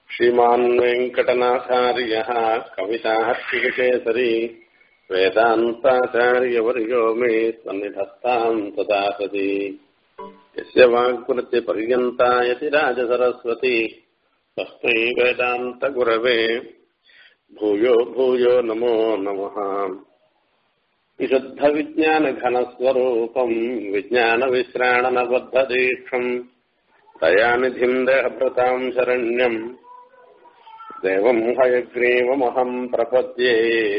श्रीमान् वेङ्कटनाथार्यः कविताहर्षिकेसरी वेदान्ताचार्यवर्यो मे सन्निधत्ताम् तदा सति यस्य वाक्कृत्यपर्यन्ता यतिराजसरस्वती तस्मै वेदान्तगुरवे भूयो भूयो नमो नमः विशुद्धविज्ञानघनस्वरूपम् विज्ञानविश्राणनबद्धदीक्षम् दयानिधिम् देहभृताम् शरण्यम् தேவம் ஹயக்ரீவமகம் பிரபத்யே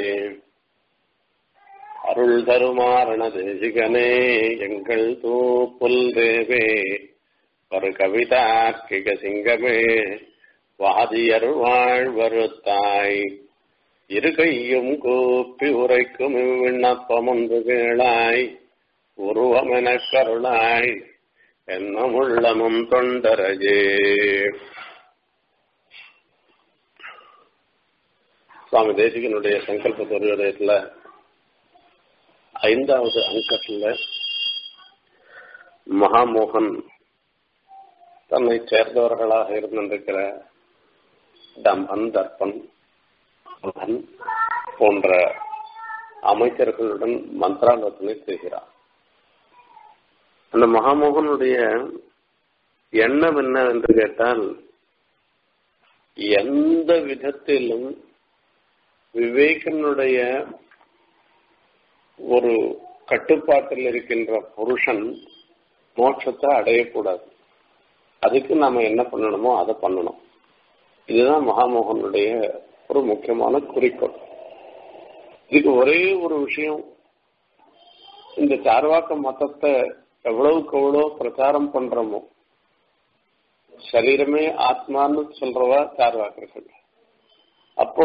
அருள் தருமாரண தேசிகனே எங்கள் தூப்புல் தேவே ஒரு கவிதார்க்கிக சிங்கமே வாதியர் வாழ்வருத்தாய் இரு கையும் கூப்பி உரைக்கும் இவ்விண்ணப்பம் ஒன்று கேளாய் உருவமெனக் கருளாய் என்னமுள்ளமும் தொண்டரையே சுவாமி தேசிகனுடைய சங்கல்ப துரியோதயத்துல ஐந்தாவது அங்கத்துல மகாமோகன் தன்னை சேர்ந்தவர்களாக இருந்திருக்கிற டம்பன் தர்ப்பன் போன்ற அமைச்சர்களுடன் மந்திராலோசனை செய்கிறார் அந்த மகாமோகனுடைய எண்ணம் என்ன என்று கேட்டால் எந்த விதத்திலும் விவேகனுடைய ஒரு கட்டுப்பாட்டில் இருக்கின்ற புருஷன் மோட்சத்தை அடையக்கூடாது அதுக்கு நாம என்ன பண்ணணுமோ அதை பண்ணணும் இதுதான் மகாமோகனுடைய ஒரு முக்கியமான குறிக்கோள் இதுக்கு ஒரே ஒரு விஷயம் இந்த சார்வாக்க மதத்தை எவ்வளவுக்கு எவ்வளோ பிரச்சாரம் பண்றோமோ சரீரமே ஆத்மான்னு சொல்றவா சார்வாக்கர்கள் அப்போ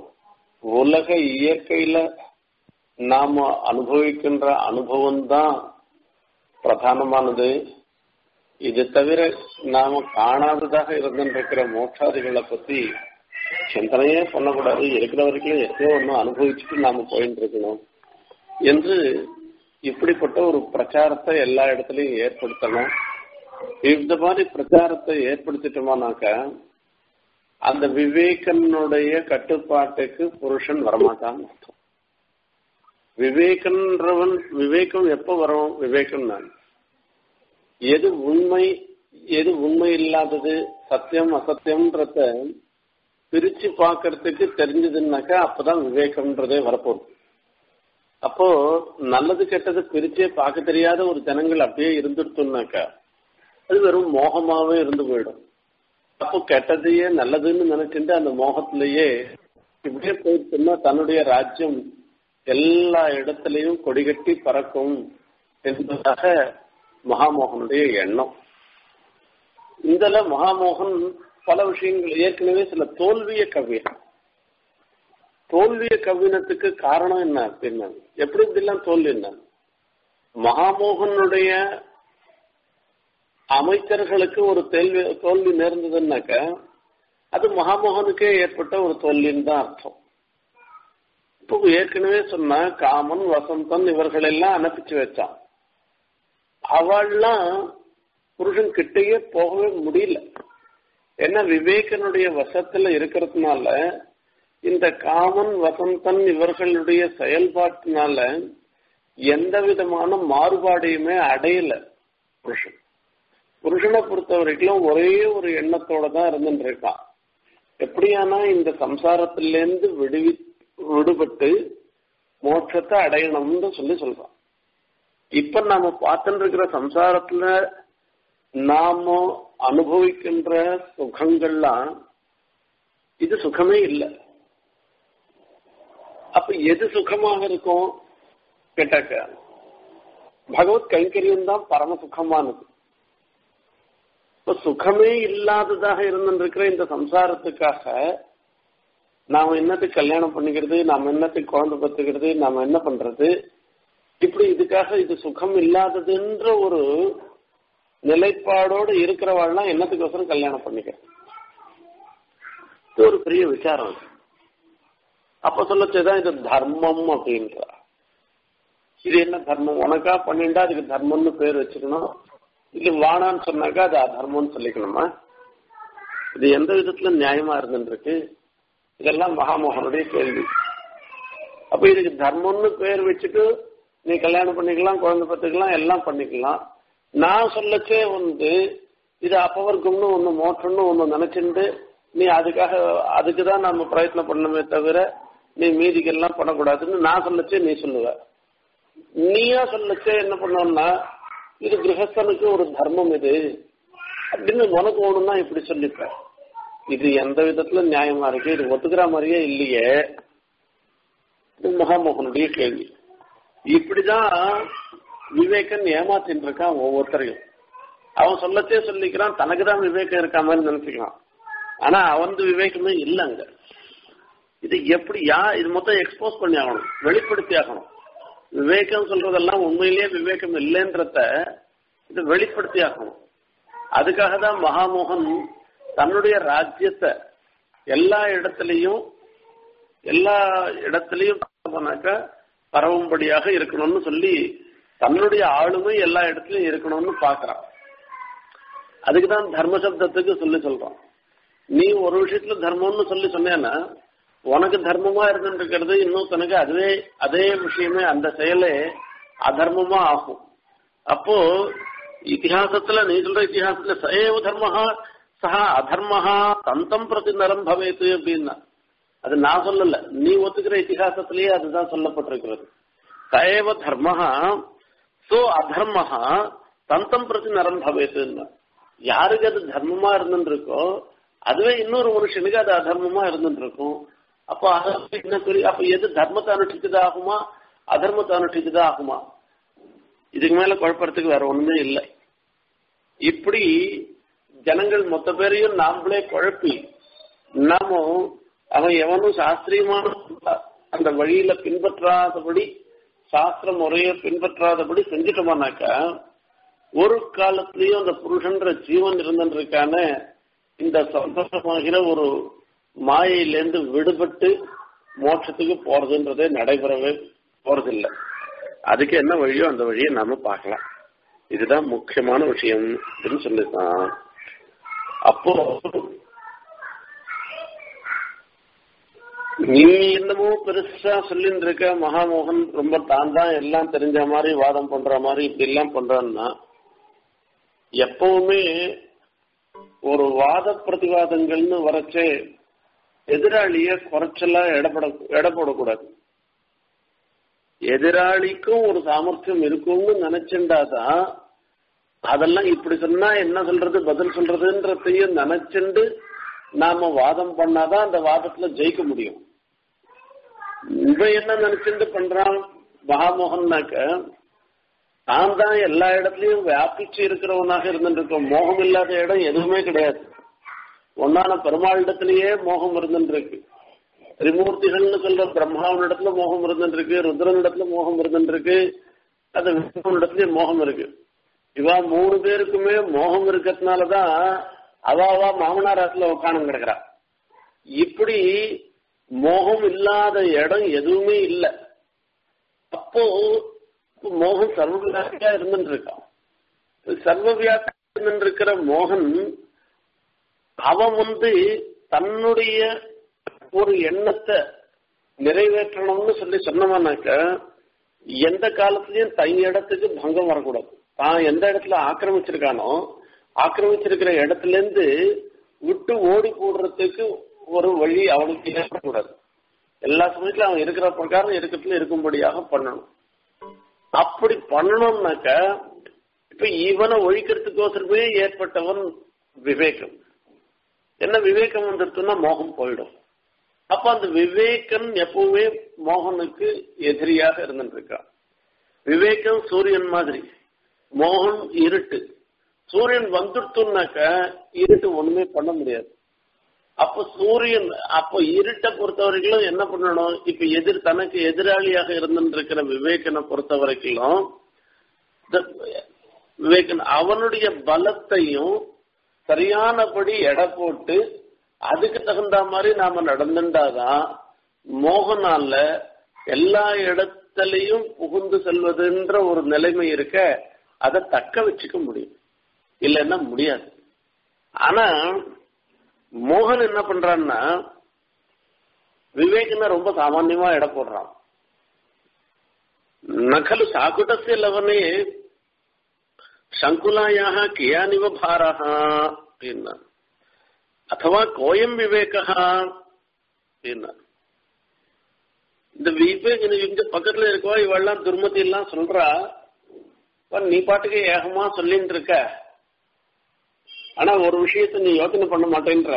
உலக இயற்கையில நாம அனுபவிக்கின்ற அனுபவம் தான் பிரதானமானது இது தவிர நாம காணாததாக இருந்திருக்கிற மோட்சாதிகளை பத்தி சிந்தனையே பண்ணக்கூடாது இருக்கிற வரைக்கும் எத்தனையோ ஒன்றும் அனுபவிச்சுட்டு நாம போயிட்டு இருக்கணும் என்று இப்படிப்பட்ட ஒரு பிரச்சாரத்தை எல்லா இடத்துலையும் ஏற்படுத்தணும் இந்த மாதிரி பிரச்சாரத்தை ஏற்படுத்திட்டோமானாக்க அந்த விவேகனுடைய கட்டுப்பாட்டுக்கு புருஷன் வரமாட்டான் அர்த்தம் விவேகன்றவன் விவேகம் எப்ப வரும் விவேகம் நான் எது உண்மை எது உண்மை இல்லாதது சத்தியம் அசத்தியம்ன்றத பிரிச்சு பார்க்கறதுக்கு தெரிஞ்சதுன்னாக்கா அப்பதான் விவேகம்ன்றதே வரப்போகுது அப்போ நல்லது கெட்டது பிரிச்சே பார்க்க தெரியாத ஒரு ஜனங்கள் அப்படியே இருந்துருத்தோம்னாக்கா அது வெறும் மோகமாவே இருந்து போயிடும் அப்போ கெட்டதையே நல்லதுன்னு நினைச்சுட்டு அந்த மோகத்திலேயே இப்படியே போயிடுச்சுன்னா தன்னுடைய ராஜ்யம் எல்லா இடத்துலையும் கொடிகட்டி பறக்கும் என்பதாக மகாமோகனுடைய எண்ணம் இதுல மகாமோகன் பல விஷயங்கள் ஏற்கனவே சில தோல்விய கவியம் தோல்விய கவினத்துக்கு காரணம் என்ன அப்படின்னா எப்படி இப்படிலாம் தோல்வி என்ன மகாமோகனுடைய அமைச்சர்களுக்கு ஒரு தோல்வி தோல்வி நேர்ந்ததுன்னாக்க அது மகாமோகனுக்கே ஏற்பட்ட ஒரு தோல்வின்னு தான் அர்த்தம் இப்போ ஏற்கனவே சொன்ன காமன் வசந்தன் இவர்கள் எல்லாம் அனுப்பிச்சு வச்சான் அவள்லாம் புருஷன் கிட்டேயே போகவே முடியல ஏன்னா விவேகனுடைய வசத்துல இருக்கிறதுனால இந்த காமன் வசந்தன் இவர்களுடைய செயல்பாட்டினால எந்த விதமான மாறுபாடையுமே அடையல புருஷன் புருஷனை பொறுத்த வரைக்கும் ஒரே ஒரு எண்ணத்தோட தான் இருந்துட்டு இருக்கான் எப்படியானா இந்த சம்சாரத்திலேருந்து விடுவி விடுபட்டு மோட்சத்தை அடையணும்னு சொல்லி சொல்றான் இப்ப நாம பார்த்துட்டு இருக்கிற சம்சாரத்துல நாம அனுபவிக்கின்ற சுகங்கள்லாம் இது சுகமே இல்லை அப்ப எது சுகமாக இருக்கும் கேட்டாக்க பகவத் கைங்கரியம் தான் பரம சுகமானது இப்ப சுகமே இல்லாததாக இருந்திருக்கிற இந்த சம்சாரத்துக்காக நாம என்னத்துக்கு கல்யாணம் பண்ணிக்கிறது நாம என்னத்துக்கு குழந்தை பத்துக்கிறது நாம என்ன பண்றது இப்படி இதுக்காக இது சுகம் இல்லாததுன்ற ஒரு நிலைப்பாடோடு இருக்கிறவாள்லாம் என்னத்துக்கோசரம் கல்யாணம் பண்ணிக்கிறது இது ஒரு பெரிய விசாரம் அப்ப சொல்லச்சேதான் இது தர்மம் அப்படின்ற இது என்ன தர்மம் உனக்கா பண்ணிண்டா அதுக்கு தர்மம்னு பேர் வச்சுக்கணும் இது வானான்னு சொன்னாக்கா அது அதர்மம்னு சொல்லிக்கணுமா இது எந்த விதத்துல நியாயமா இருந்துருக்கு இதெல்லாம் மகாமோகனுடைய கேள்வி அப்ப இதுக்கு தர்மம்னு பேர் வச்சுட்டு நீ கல்யாணம் பண்ணிக்கலாம் குழந்தை பத்துக்கலாம் எல்லாம் பண்ணிக்கலாம் நான் சொல்லச்சே வந்து இது அப்பவர்க்கம்னு ஒண்ணு மோட்டம்னு ஒண்ணு நினைச்சுட்டு நீ அதுக்காக அதுக்கு தான் நம்ம பிரயத்னம் பண்ணணுமே தவிர நீ மீதிக்கெல்லாம் பண்ணக்கூடாதுன்னு நான் சொல்லச்சே நீ சொல்லுவ நீயா சொல்லச்சே என்ன பண்ணோம்னா இது கிரகஸ்தனுக்கு ஒரு தர்மம் இது அப்படின்னு உனக்கு ஒண்ணுன்னா இப்படி சொல்லிப்ப இது எந்த விதத்துல நியாயமா இருக்கு இது ஒத்துக்கிற மாதிரியே இல்லையே இது மகாமோகனுடைய கேள்வி இப்படிதான் விவேகன் ஏமாத்தின்னு இருக்கான் ஒவ்வொருத்தரையும் அவன் சொல்லச்சே சொல்லிக்கிறான் தனக்கு தான் விவேகம் இருக்க மாதிரி நினைச்சுக்கலாம் ஆனா அவன் விவேகமே இல்லைங்க இது எப்படி யா இது மொத்தம் எக்ஸ்போஸ் பண்ணி ஆகணும் வெளிப்படுத்தி ஆகணும் விவேகம் சொல்றதெல்லாம் உண்மையிலேயே விவேகம் இல்லைன்றத இது வெளிப்படுத்தி ஆகணும் அதுக்காக தான் மகாமோகன் தன்னுடைய ராஜ்யத்தை எல்லா இடத்துலையும் எல்லா இடத்துலையும் போனாக்க பரவும்படியாக இருக்கணும்னு சொல்லி தன்னுடைய ஆளுமை எல்லா இடத்துலயும் இருக்கணும்னு பாக்குறான் அதுக்குதான் தர்ம சப்தத்துக்கு சொல்லி சொல்றான் நீ ஒரு விஷயத்துல தர்மம்னு சொல்லி சொன்னேன்னா உனக்கு தர்மமா இருந்துருக்கிறது இன்னொருத்தனுக்கு அதுவே அதே விஷயமே அந்த செயலே அதர்மமா ஆகும் அப்போ இத்திஹாசத்துல நீ சொல்ற இத்திஹாசத்துல சயவ தர்மஹா சஹா அதர்மஹா தந்தம் பிரதி நரம் பவேத்து அப்படின்னா அது நான் சொல்லல நீ ஒத்துக்கிற இத்திஹாசத்திலேயே அதுதான் சொல்லப்பட்டிருக்கிறது சயவ தர்மஹா சோ அதர்மஹா தந்தம் பிரதி நரம் பவேத்துன்னா யாருக்கு அது தர்மமா இருந்துருக்கோ அதுவே இன்னொரு மனுஷனுக்கு அது அதர்மமா இருந்துருக்கும் அப்போ அதற்கு என்ன சொல்லி அப்ப எது தர்மத்தை அனுஷ்டிச்சதா ஆகுமா அதர்மத்தை அனுஷ்டிச்சதா ஆகுமா இதுக்கு மேல குழப்பறதுக்கு வேற ஒண்ணுமே இல்லை இப்படி ஜனங்கள் மொத்த பேரையும் நாமளே குழப்பி நாம அவன் எவனும் சாஸ்திரியமான அந்த வழியில பின்பற்றாதபடி சாஸ்திர முறையை பின்பற்றாதபடி செஞ்சுட்டோமானாக்கா ஒரு காலத்திலயும் அந்த புருஷன்ற ஜீவன் இருந்திருக்கான இந்த சந்தோஷமாகிற ஒரு மாயையிலேருந்து விடுபட்டு மோட்சத்துக்கு போறதுன்றதே நடைபெறவே போறதில்லை அதுக்கு என்ன வழியோ அந்த வழியை நாம பார்க்கலாம் இதுதான் முக்கியமான விஷயம் அப்படின்னு சொல்லிருக்கான் அப்போ நீ என்னமோ பெருசா சொல்லிட்டு இருக்க மகாமோகன் ரொம்ப தான் தான் எல்லாம் தெரிஞ்ச மாதிரி வாதம் பண்ற மாதிரி இப்படி எல்லாம் பண்றான்னா எப்பவுமே ஒரு வாத பிரதிவாதங்கள்னு வரச்சே எதிராளிய குறைச்சலா எடப்பட எடை போடக்கூடாது எதிராளிக்கும் ஒரு சாமர்த்தியம் இருக்கும்னு நினைச்சுண்டாதான் அதெல்லாம் இப்படி சொன்னா என்ன சொல்றது பதில் சொல்றதுன்றதையும் நினைச்சுண்டு நாம வாதம் பண்ணாதான் அந்த வாதத்துல ஜெயிக்க முடியும் இவன் என்ன நினைச்சுட்டு பண்றான் மகாமோகன்னாக்க தான் தான் எல்லா இடத்துலயும் வியாபிச்சு இருக்கிறவனாக இருந்துருக்கோம் மோகம் இல்லாத இடம் எதுவுமே கிடையாது ஒன்னான பெருமாளிடத்திலேயே மோகம் இருந்துருக்கு திரிமூர்த்திகள்னு சொல்ற பிரம்மாவனிடத்துல மோகம் இருந்துருக்கு ருத்ரனிடத்துல மோகம் இருந்துருக்கு அது விஷ்ணுனிடத்துலயே மோகம் இருக்கு இவா மூணு பேருக்குமே மோகம் இருக்கிறதுனாலதான் அவாவா மாமனார் ஆத்துல உட்காந்து கிடக்குறா இப்படி மோகம் இல்லாத இடம் எதுவுமே இல்லை அப்போ மோகன் சர்வவியாபியா இருந்துட்டு இருக்கான் சர்வவியாபியா இருந்திருக்கிற மோகன் அவன் வந்து தன்னுடைய ஒரு எண்ணத்தை நிறைவேற்றணும்னு சொல்லி சொன்னவனாக்க எந்த காலத்திலயும் தன் இடத்துக்கு பங்கம் வரக்கூடாது தான் எந்த இடத்துல ஆக்கிரமிச்சிருக்கானோ ஆக்கிரமிச்சிருக்கிற இடத்துல இருந்து விட்டு ஓடி போடுறதுக்கு ஒரு வழி அவனுக்கு ஏற்படக்கூடாது எல்லா சமயத்திலும் அவன் இருக்கிற பிரகாரம் இருக்கிறதுல இருக்கும்படியாக பண்ணணும் அப்படி பண்ணணும்னாக்க இப்ப இவனை ஒழிக்கிறதுக்கோசரமே ஏற்பட்டவன் விவேகம் என்ன விவேகம் வந்துருச்சுன்னா மோகம் போயிடும் அப்ப அந்த விவேகன் எப்பவுமே மோகனுக்கு எதிரியாக இருந்துட்டு இருக்கான் விவேகம் சூரியன் மாதிரி மோகன் இருட்டு சூரியன் வந்துடுத்துனாக்க இருட்டு ஒண்ணுமே பண்ண முடியாது அப்ப சூரியன் அப்ப இருட்டை பொறுத்த வரைக்கும் என்ன பண்ணணும் இப்ப எதிர் தனக்கு எதிராளியாக இருந்திருக்கிற விவேகனை பொறுத்த வரைக்கும் விவேகன் அவனுடைய பலத்தையும் சரியானபடி எடை போட்டு அதுக்கு தகுந்த மாதிரி நாம நடந்துட்டாதான் மோகனால எல்லா இடத்துலயும் புகுந்து செல்வதுன்ற ஒரு நிலைமை இருக்க அதை தக்க வச்சுக்க முடியும் இல்லைன்னா முடியாது ஆனா மோகன் என்ன பண்றான்னா விவேகன ரொம்ப சாமான்யமா இட போடுறான் நகலு சாகுடசிய லவனே சங்குலாயாக கியானிவ பாரஹா அப்படின்னா அதுவா கோயம் விவேகா அப்படின்னா இந்த விவேக் இங்க பக்கத்துல இருக்கவா இவெல்லாம் துர்மதி எல்லாம் சொல்றா நீ பாட்டுக்கு ஏகமா சொல்லிட்டு இருக்க ஆனா ஒரு விஷயத்த நீ யோசனை பண்ண மாட்டேன்ற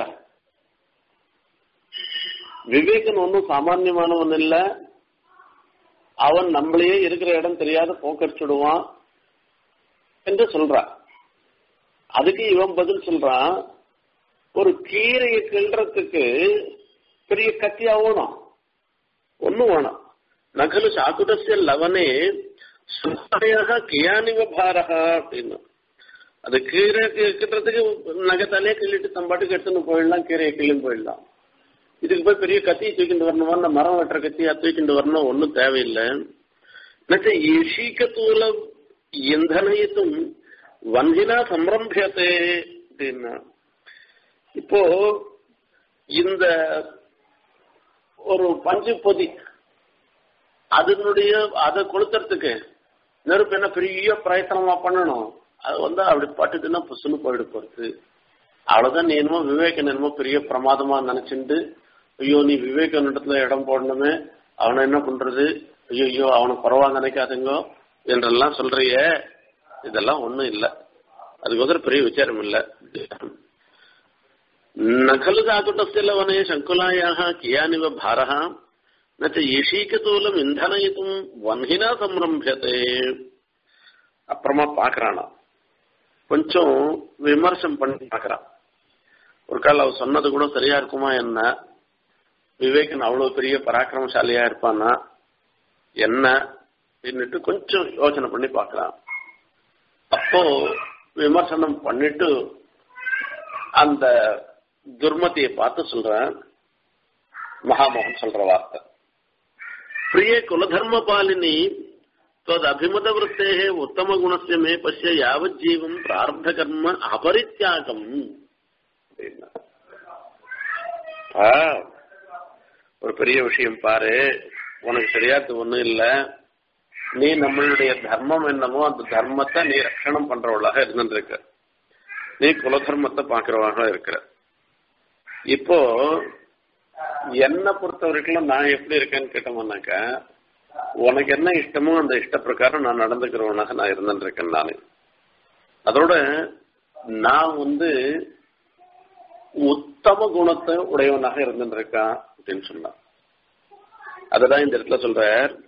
விவேகன் ஒன்னும் சாமான்யமானவன் இல்ல அவன் நம்மளையே இருக்கிற இடம் தெரியாத போக்கடிச்சுடுவான் என்று சொல்றான் அதுக்கு இவன் பதில் சொல்றான் ஒரு கீரையை கிள்றதுக்கு பெரிய கத்தி ஆகணும் ஒண்ணும் வேணாம் நகலு சாக்குடசிய லவனே சுத்தையாக கியானிவ பாரகா அப்படின்னு அது கீரை கிட்டுறதுக்கு நகத்தாலே கிள்ளிட்டு தம்பாட்டுக்கு எடுத்துன்னு போயிடலாம் கீரையை கிள்ளின்னு போயிடலாம் இதுக்கு போய் பெரிய கத்தியை தூக்கிட்டு வரணுமா இந்த மரம் வெட்டுற கத்தியா தூக்கிட்டு வரணும் ஒன்றும் தேவையில்லை ஈஷீக்கத்தூல இந்தனயித்தும் வந்தினா சம்பிரம்பியத்தே அப்படின்னா இப்போ இந்த ஒரு பஞ்சு பொதி அதனுடைய அதை கொளுத்துறதுக்கு நெருப்பு என்ன பெரிய பிரயத்தனமா பண்ணணும் அது வந்து அப்படி பட்டுதுன்னா புசுன்னு போயிடு போறது அவ்வளவுதான் நீ என்னமோ விவேகன் என்னமோ பெரிய பிரமாதமா நினைச்சுட்டு ஐயோ நீ விவேகனிடத்துல இடம் போடணுமே அவனை என்ன பண்றது ஐயோ ஐயோ அவனை பரவாயில்ல நினைக்காதுங்க என்றெல்லாம் சொல்றிய இதெல்லாம் ஒண்ணும் இல்ல அதுக்கோசரம் பெரிய விசாரம் இல்ல நகலு தாக்குட்டஸ்திலவனே சங்குலாயாக கியானிவ பாரஹ நச்ச ஈஷீகதூலம் இந்தனயித்தும் வன்ஹினா சம்பிரம்பியதே அப்புறமா பாக்குறானா கொஞ்சம் விமர்சனம் பண்ணி பாக்குறான் ஒரு கால அவ சொன்னது கூட சரியா இருக்குமா என்ன விவேகன் அவ்வளவு பெரிய பராக்கிரமசாலியா இருப்பானா என்ன அப்படின்னுட்டு கொஞ்சம் யோசனை பண்ணி பார்க்கலாம் அப்போ விமர்சனம் பண்ணிட்டு அந்த துர்மதியை பார்த்து சொல்றேன் மகாமோகன் சொல்ற வார்த்தை பிரிய குலதர்ம பாலினி त्वदभिमत वृत्तेः उत्तमगुणस्य मे पश्य यावज्जीवम् प्रारब्धकर्म अपरित्यागम् ஒரு பெரிய விஷயம் பாரு உனக்கு சரியாது ஒண்ணும் இல்ல நீ நம்மளுடைய தர்மம் என்னமோ அந்த தர்மத்தை நீ ரட்சணம் பண்றவளாக இருந்துருக்க நீ குலதர்மத்தை பாக்குறவளாக இருக்கிற இப்போ என்னை பொறுத்த வரைக்கும் நான் எப்படி இருக்கேன்னு கேட்டோம்னாக்க உனக்கு என்ன இஷ்டமோ அந்த இஷ்ட பிரகாரம் நான் நடந்துக்கிறவனாக நான் இருந்துருக்கேன் நானு அதோட நான் வந்து உத்தம குணத்தை உடையவனாக இருந்துருக்கான் அப்படின்னு சொன்னான் அதுதான் இந்த இடத்துல சொல்ற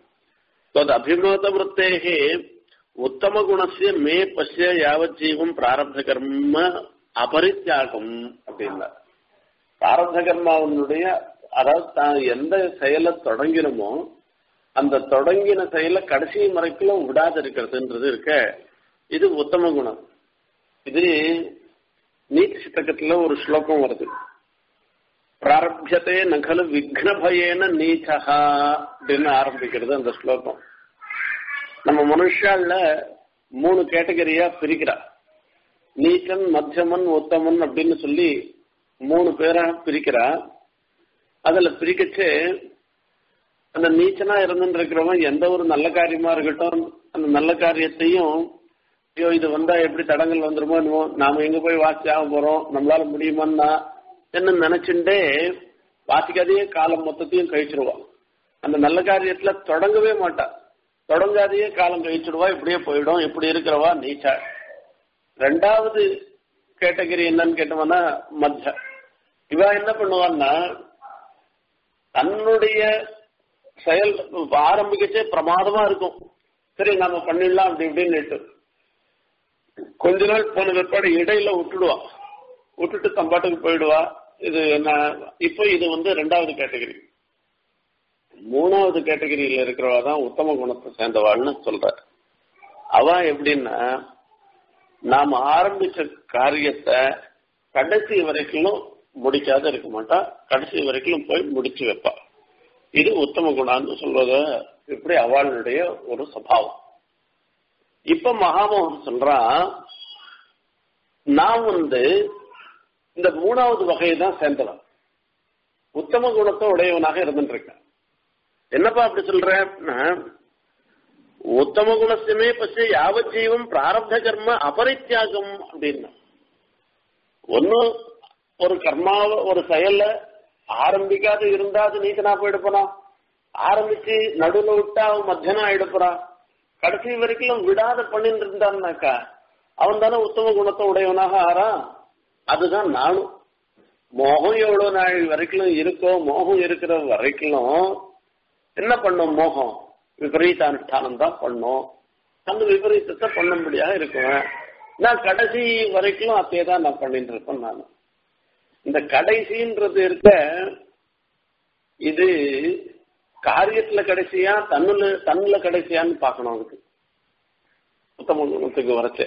அபிமத விற்த்தேகே உத்தம குணசிய மே பசிய யாவத் ஜீவம் பிராரப்த கர்ம அபரித்தியாகம் அப்படின்னா பிராரப்த கர்மாவனுடைய அதாவது தான் எந்த செயலை தொடங்கினமோ அந்த தொடங்கின செயலை கடைசி முறைக்குள்ள விடாது இருக்கிறதுன்றது இருக்க இது உத்தம குணம் இது நீதி சித்தகத்துல ஒரு ஸ்லோகம் வருது பிராரபியத்தே நகலு விக்னபயேன நீச்சகா அப்படின்னு ஆரம்பிக்கிறது அந்த ஸ்லோகம் நம்ம மனுஷால மூணு கேட்டகரியா பிரிக்கிறா நீச்சன் மத்தியமன் உத்தமன் அப்படின்னு சொல்லி மூணு பேரா பிரிக்கிறா அதுல பிரிக்கச்சு அந்த நீச்சனா இருந்துட்டு இருக்கிறவன் எந்த ஒரு நல்ல காரியமா இருக்கட்டும் அந்த நல்ல காரியத்தையும் ஐயோ இது வந்தா எப்படி தடங்கள் வந்துருமோ என்னமோ நாம எங்க போய் வாசி ஆக போறோம் நம்மளால முடியுமான்னா என்ன நினைச்சுட்டே வாசிக்காதே காலம் மொத்தத்தையும் கழிச்சிருவான் அந்த நல்ல காரியத்துல தொடங்கவே மாட்டான் தொடங்காதையே காலம் கழிச்சிடுவா இப்படியே போயிடும் இப்படி இருக்கிறவா நீச்சா ரெண்டாவது கேட்டகரி என்னன்னு கேட்டோம்னா மத்திய இவ என்ன பண்ணுவான்னா தன்னுடைய செயல் ஆரம்பிக்கச்சே பிரமாதமா இருக்கும் சரி நாம பண்ணிடலாம் அப்படி இப்படின்னு கொஞ்ச நாள் போன பிற்பாடு இடையில விட்டுடுவா விட்டுட்டு தம்பாட்டுக்கு போயிடுவா இது என்ன இப்போ இது வந்து ரெண்டாவது கேட்டகரி மூணாவது கேட்டகரியில இருக்கிறவா தான் உத்தம குணத்தை சேர்ந்தவாள்னு சொல்ற அவ எப்படின்னா நாம ஆரம்பிச்ச காரியத்தை கடைசி வரைக்கும் முடிக்காத இருக்க மாட்டா கடைசி வரைக்கும் போய் முடிச்சு வைப்பா இது உத்தம குணான்னு சொல்வத இப்படி அவளுடைய ஒரு சபாவம் இப்ப மகாமோகன் சொல்றான் நான் வந்து இந்த மூணாவது வகையை தான் சேர்ந்தவன் உத்தம குணத்தை உடையவனாக இருந்துட்டு இருக்கான் என்னப்பா அப்படி சொல்றேன்னா உத்தம குணசுமே பசிய யாவத் ஜீவம் பிராரப்த கர்ம அபரித்தியாகம் அப்படின்னா ஒன்னு ஒரு கர்மாவ ஒரு செயல்ல ஆரம்பிக்காத இருந்தா அது நீச்சனா போயிடுப்பனா ஆரம்பிச்சு நடுவுல விட்டா அவன் மத்தியனா ஆயிடுப்புறான் கடைசி வரைக்கும் விடாத பண்ணிட்டு இருந்தான்னாக்கா அவன் தானே உத்தம குணத்தை உடையவனாக ஆறான் அதுதான் நானும் மோகம் எவ்வளவு நாள் வரைக்கும் இருக்கோ மோகம் இருக்கிற வரைக்கும் என்ன பண்ணும் மோகம் விபரீத அனுஷ்டானம் தான் பண்ணும் அந்த விபரீதத்தை பண்ணும்படியாக இருக்குவேன் நான் கடைசி வரைக்கும் அதே தான் நான் பண்ணிட்டு இருப்பேன் நான் இந்த கடைசின்றது இருக்க இது காரியத்துல கடைசியா தன்னுல தன்னுல கடைசியான்னு பார்க்கணும் அதுக்கு உத்தம குணத்துக்கு வரச்சு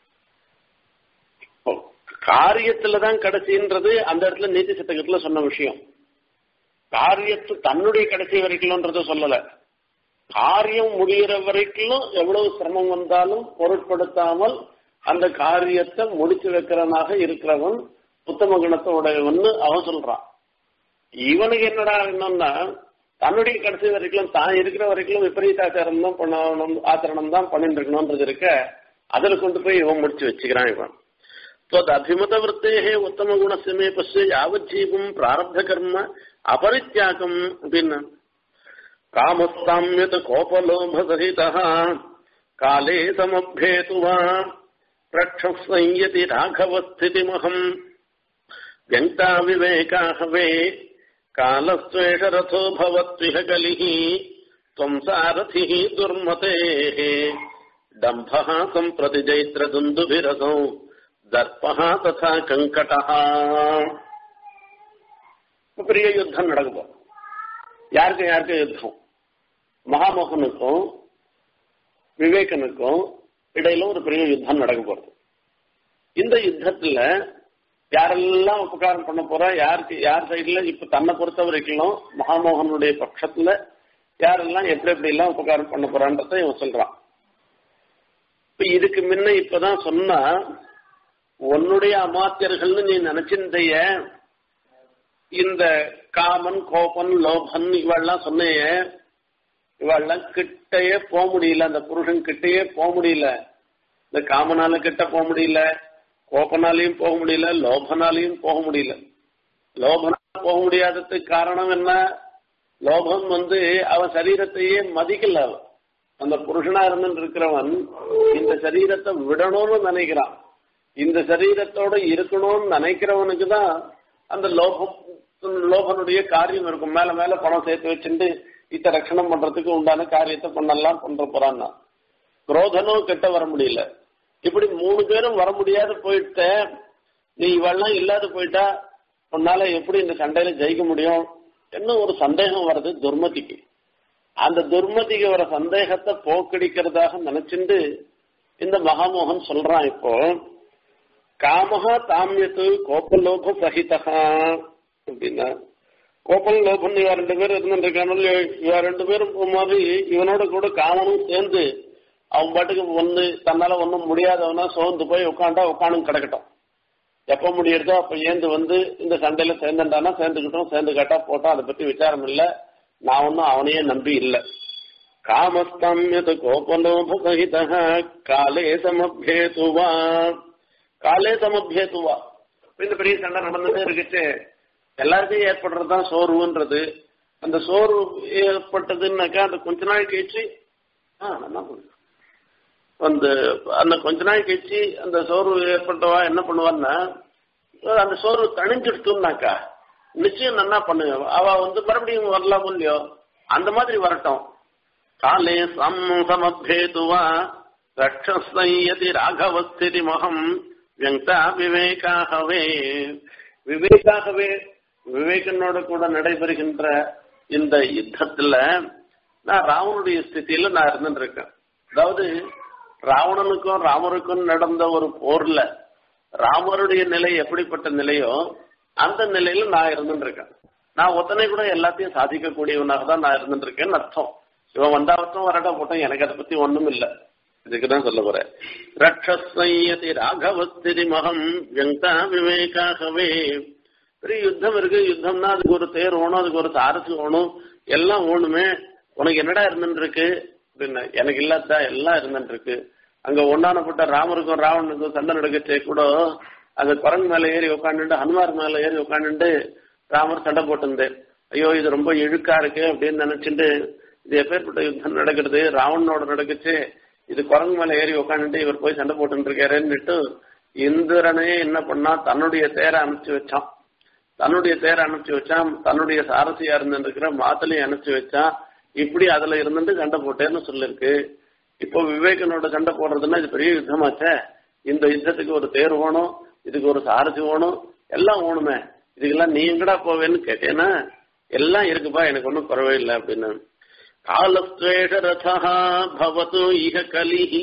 காரியத்துல தான் கடைசின்றது அந்த இடத்துல நீதி சட்டகத்துல சொன்ன விஷயம் காரியத்து தன்னுடைய கடைசி வரைக்கும்ன்றத சொல்லல காரியம் முடிகிற வரைக்கும் எவ்வளவு சிரமம் வந்தாலும் பொருட்படுத்தாமல் அந்த காரியத்தை முடிச்சு வைக்கிறவனாக இருக்கிறவன் உத்தம குணத்தை உடையவன் அவன் சொல்றான் இவனுக்கு என்னடா என்னன்னா தன்னுடைய கடைசி வரைக்கும் தான் இருக்கிற வரைக்கும் விபரீதாச்சாரம் தான் பண்ணணும் ஆச்சரணம் தான் பண்ணிட்டு இருக்கணும்ன்றது இருக்க அதுல கொண்டு போய் இவன் முடிச்சு வச்சுக்கிறான் இவன் त्वदभिमतवृत्तेः उत्तमगुणस्य मे पश्य यावज्जीवम् प्रारब्धकर्म अपरित्यागम् அப்படின்னா कामस्ताम्यत कोपलोभसहितः काले समभ्येतु वा रक्षः संयति राघवस्थितिमहम् व्यङ्क्ता विवेकाहवे कालस्त्वेषरथो भवत्विह कलिः त्वम् सारथिः दुर्मतेः डम्भः सम्प्रति जैत्रदुन्दुभिरसौ தர்பா ததா கங்கடா பெரிய யுத்தம் நடக்கும் யாருக்கு யாருக்கு யுத்தம் மகாமோகனுக்கும் விவேகனுக்கும் இடையில ஒரு பெரிய யுத்தம் நடக்க போறது இந்த யுத்தத்துல யாரெல்லாம் உபகாரம் பண்ண போறா யாருக்கு யார் சைடுல இப்ப தன்னை பொறுத்த வரைக்கும் மகாமோகனுடைய பட்சத்துல யாரெல்லாம் எப்படி எப்படி எல்லாம் உபகாரம் பண்ண போறான்றத இவன் சொல்றான் இப்ப இதுக்கு முன்ன இப்பதான் சொன்னா உன்னுடைய அமாத்தியர்கள்னு நீ நினைச்சிருந்தைய இந்த காமன் கோபன் லோபன் இவெல்லாம் சொன்னைய இவெல்லாம் கிட்டையே போக முடியல அந்த புருஷன் கிட்டையே போக முடியல இந்த காமனால கிட்ட போக முடியல கோபனாலையும் போக முடியல லோபனாலையும் போக முடியல லோபனால போக முடியாததுக்கு காரணம் என்ன லோபம் வந்து அவன் சரீரத்தையே மதிக்கல அவன் அந்த புருஷனா இருந்து இருக்கிறவன் இந்த சரீரத்தை விடணும்னு நினைக்கிறான் இந்த சரீரத்தோட இருக்கணும்னு நினைக்கிறவனுக்கு தான் அந்த லோகம் லோகனுடைய காரியம் இருக்கும் மேல மேல பணம் சேர்த்து வச்சுட்டு இத்த ரட்சணம் பண்றதுக்கு உண்டான காரியத்தை பண்ணலாம் பண்ற போறான்னா குரோதனும் கிட்ட வர முடியல இப்படி மூணு பேரும் வர முடியாது போயிட்ட நீ இவெல்லாம் இல்லாத போயிட்டா உன்னால எப்படி இந்த சண்டையில ஜெயிக்க முடியும் என்ன ஒரு சந்தேகம் வருது துர்மதிக்கு அந்த துர்மதிக்கு வர சந்தேகத்தை போக்கடிக்கிறதாக நினைச்சுட்டு இந்த மகாமோகன் சொல்றான் இப்போ காமஹா தாமியத்து கோபலோப சகிதா அப்படின்னா கோபம் லோபம் இவ ரெண்டு பேரும் இருந்துருக்கானோ இவ ரெண்டு பேரும் போகும்போது இவனோட கூட காமனும் சேர்ந்து அவன் பாட்டுக்கு ஒண்ணு தன்னால ஒன்றும் முடியாதவனா சோர்ந்து போய் உட்காண்டா உட்காந்து கிடக்கட்டும் எப்ப முடியறதோ அப்ப ஏந்து வந்து இந்த சண்டையில சேர்ந்துட்டானா சேர்ந்துக்கிட்டோம் சேர்ந்து கேட்டா போட்டோம் அதை பத்தி விசாரம் இல்ல நான் ஒன்னும் அவனையே நம்பி இல்லை காமஸ்தாமியது கோபலோப சகித காலே சமபேதுவா காலே சமபேதுவா இந்த பெரிய சண்டை நடந்துட்டே இருக்குச்சு எல்லாருக்கும் ஏற்படுறதுதான் சோர்வுன்றது அந்த சோர்வு ஏற்பட்டதுன்னாக்கா அந்த கொஞ்ச நாள் கழிச்சு என்ன அந்த அந்த கொஞ்ச நாள் கழிச்சு அந்த சோர்வு ஏற்பட்டவா என்ன பண்ணுவான்னா அந்த சோர்வு தணிஞ்சிடுத்துனாக்கா நிச்சயம் நல்லா பண்ணுங்க அவ வந்து மறுபடியும் வரலாம் இல்லையோ அந்த மாதிரி வரட்டும் காலே சம் சமபேதுவா ரக்ஷயதி ராகவஸ்திதி மகம் வியங்கா விவேகாகவே விவேகாகவே விவேகனோட கூட நடைபெறுகின்ற இந்த யுத்தத்துல நான் ராவனுடைய ஸ்திதியில நான் இருந்துருக்கேன் அதாவது ராவணனுக்கும் ராமருக்கும் நடந்த ஒரு போர்ல ராமருடைய நிலை எப்படிப்பட்ட நிலையோ அந்த நிலையில நான் இருந்துருக்கேன் நான் ஒத்தனை கூட எல்லாத்தையும் சாதிக்கக்கூடியவனாக தான் நான் இருந்துருக்கேன்னு அர்த்தம் இவன் வந்தாவட்டும் வரட்டும் போட்டோம் எனக்கு அதை பத்தி ஒண்ணும் இல்லை இதுக்குதான் சொல்ல போறேன் ரட்சஸ்யதி ராகவஸ்திரி மகம் வெங்கா விவேகாகவே பெரிய யுத்தம் இருக்கு யுத்தம்னா அதுக்கு ஒரு தேர் ஓணும் அதுக்கு ஒரு சாரசு ஓணும் எல்லாம் ஓணுமே உனக்கு என்னடா இருந்துருக்கு அப்படின்னு எனக்கு இல்லாதா எல்லாம் இருந்துருக்கு அங்க ஒன்னானப்பட்ட ராமருக்கும் ராவணனுக்கும் சண்டை நடக்கச்சே கூட அந்த குரங்கு மேல ஏறி உட்காந்துட்டு ஹனுமார் மேல ஏறி உட்காந்துட்டு ராமர் சண்டை போட்டிருந்தேன் ஐயோ இது ரொம்ப இழுக்கா இருக்கு அப்படின்னு நினைச்சிட்டு இது எப்பேற்பட்ட யுத்தம் நடக்கிறது ராவணனோட நடக்குச்சு இது குரங்கு மேல ஏறி உட்காந்துட்டு இவர் போய் சண்டை போட்டு இருக்காருன்னுட்டு இந்திரனே என்ன பண்ணா தன்னுடைய தேரை அனுப்பிச்சு வச்சான் தன்னுடைய தேரை அனுப்பிச்சு வச்சான் தன்னுடைய சாரசியா இருந்துருக்கிற மாத்தலையும் அனுப்பிச்சு வச்சான் இப்படி அதுல இருந்துட்டு சண்டை போட்டேன்னு சொல்லிருக்கு இப்போ விவேகனோட சண்டை போடுறதுன்னா இது பெரிய யுத்தமாச்சே இந்த யுத்தத்துக்கு ஒரு தேர் வேணும் இதுக்கு ஒரு சாரதி வேணும் எல்லாம் வேணுமே இதுக்கெல்லாம் நீ எங்கடா போவேன்னு கேட்டேன்னா எல்லாம் இருக்குப்பா எனக்கு ஒன்றும் குறவே இல்லை அப்படின்னு காலஸ்வேஷ ரதா பவத்து இக கலிஹி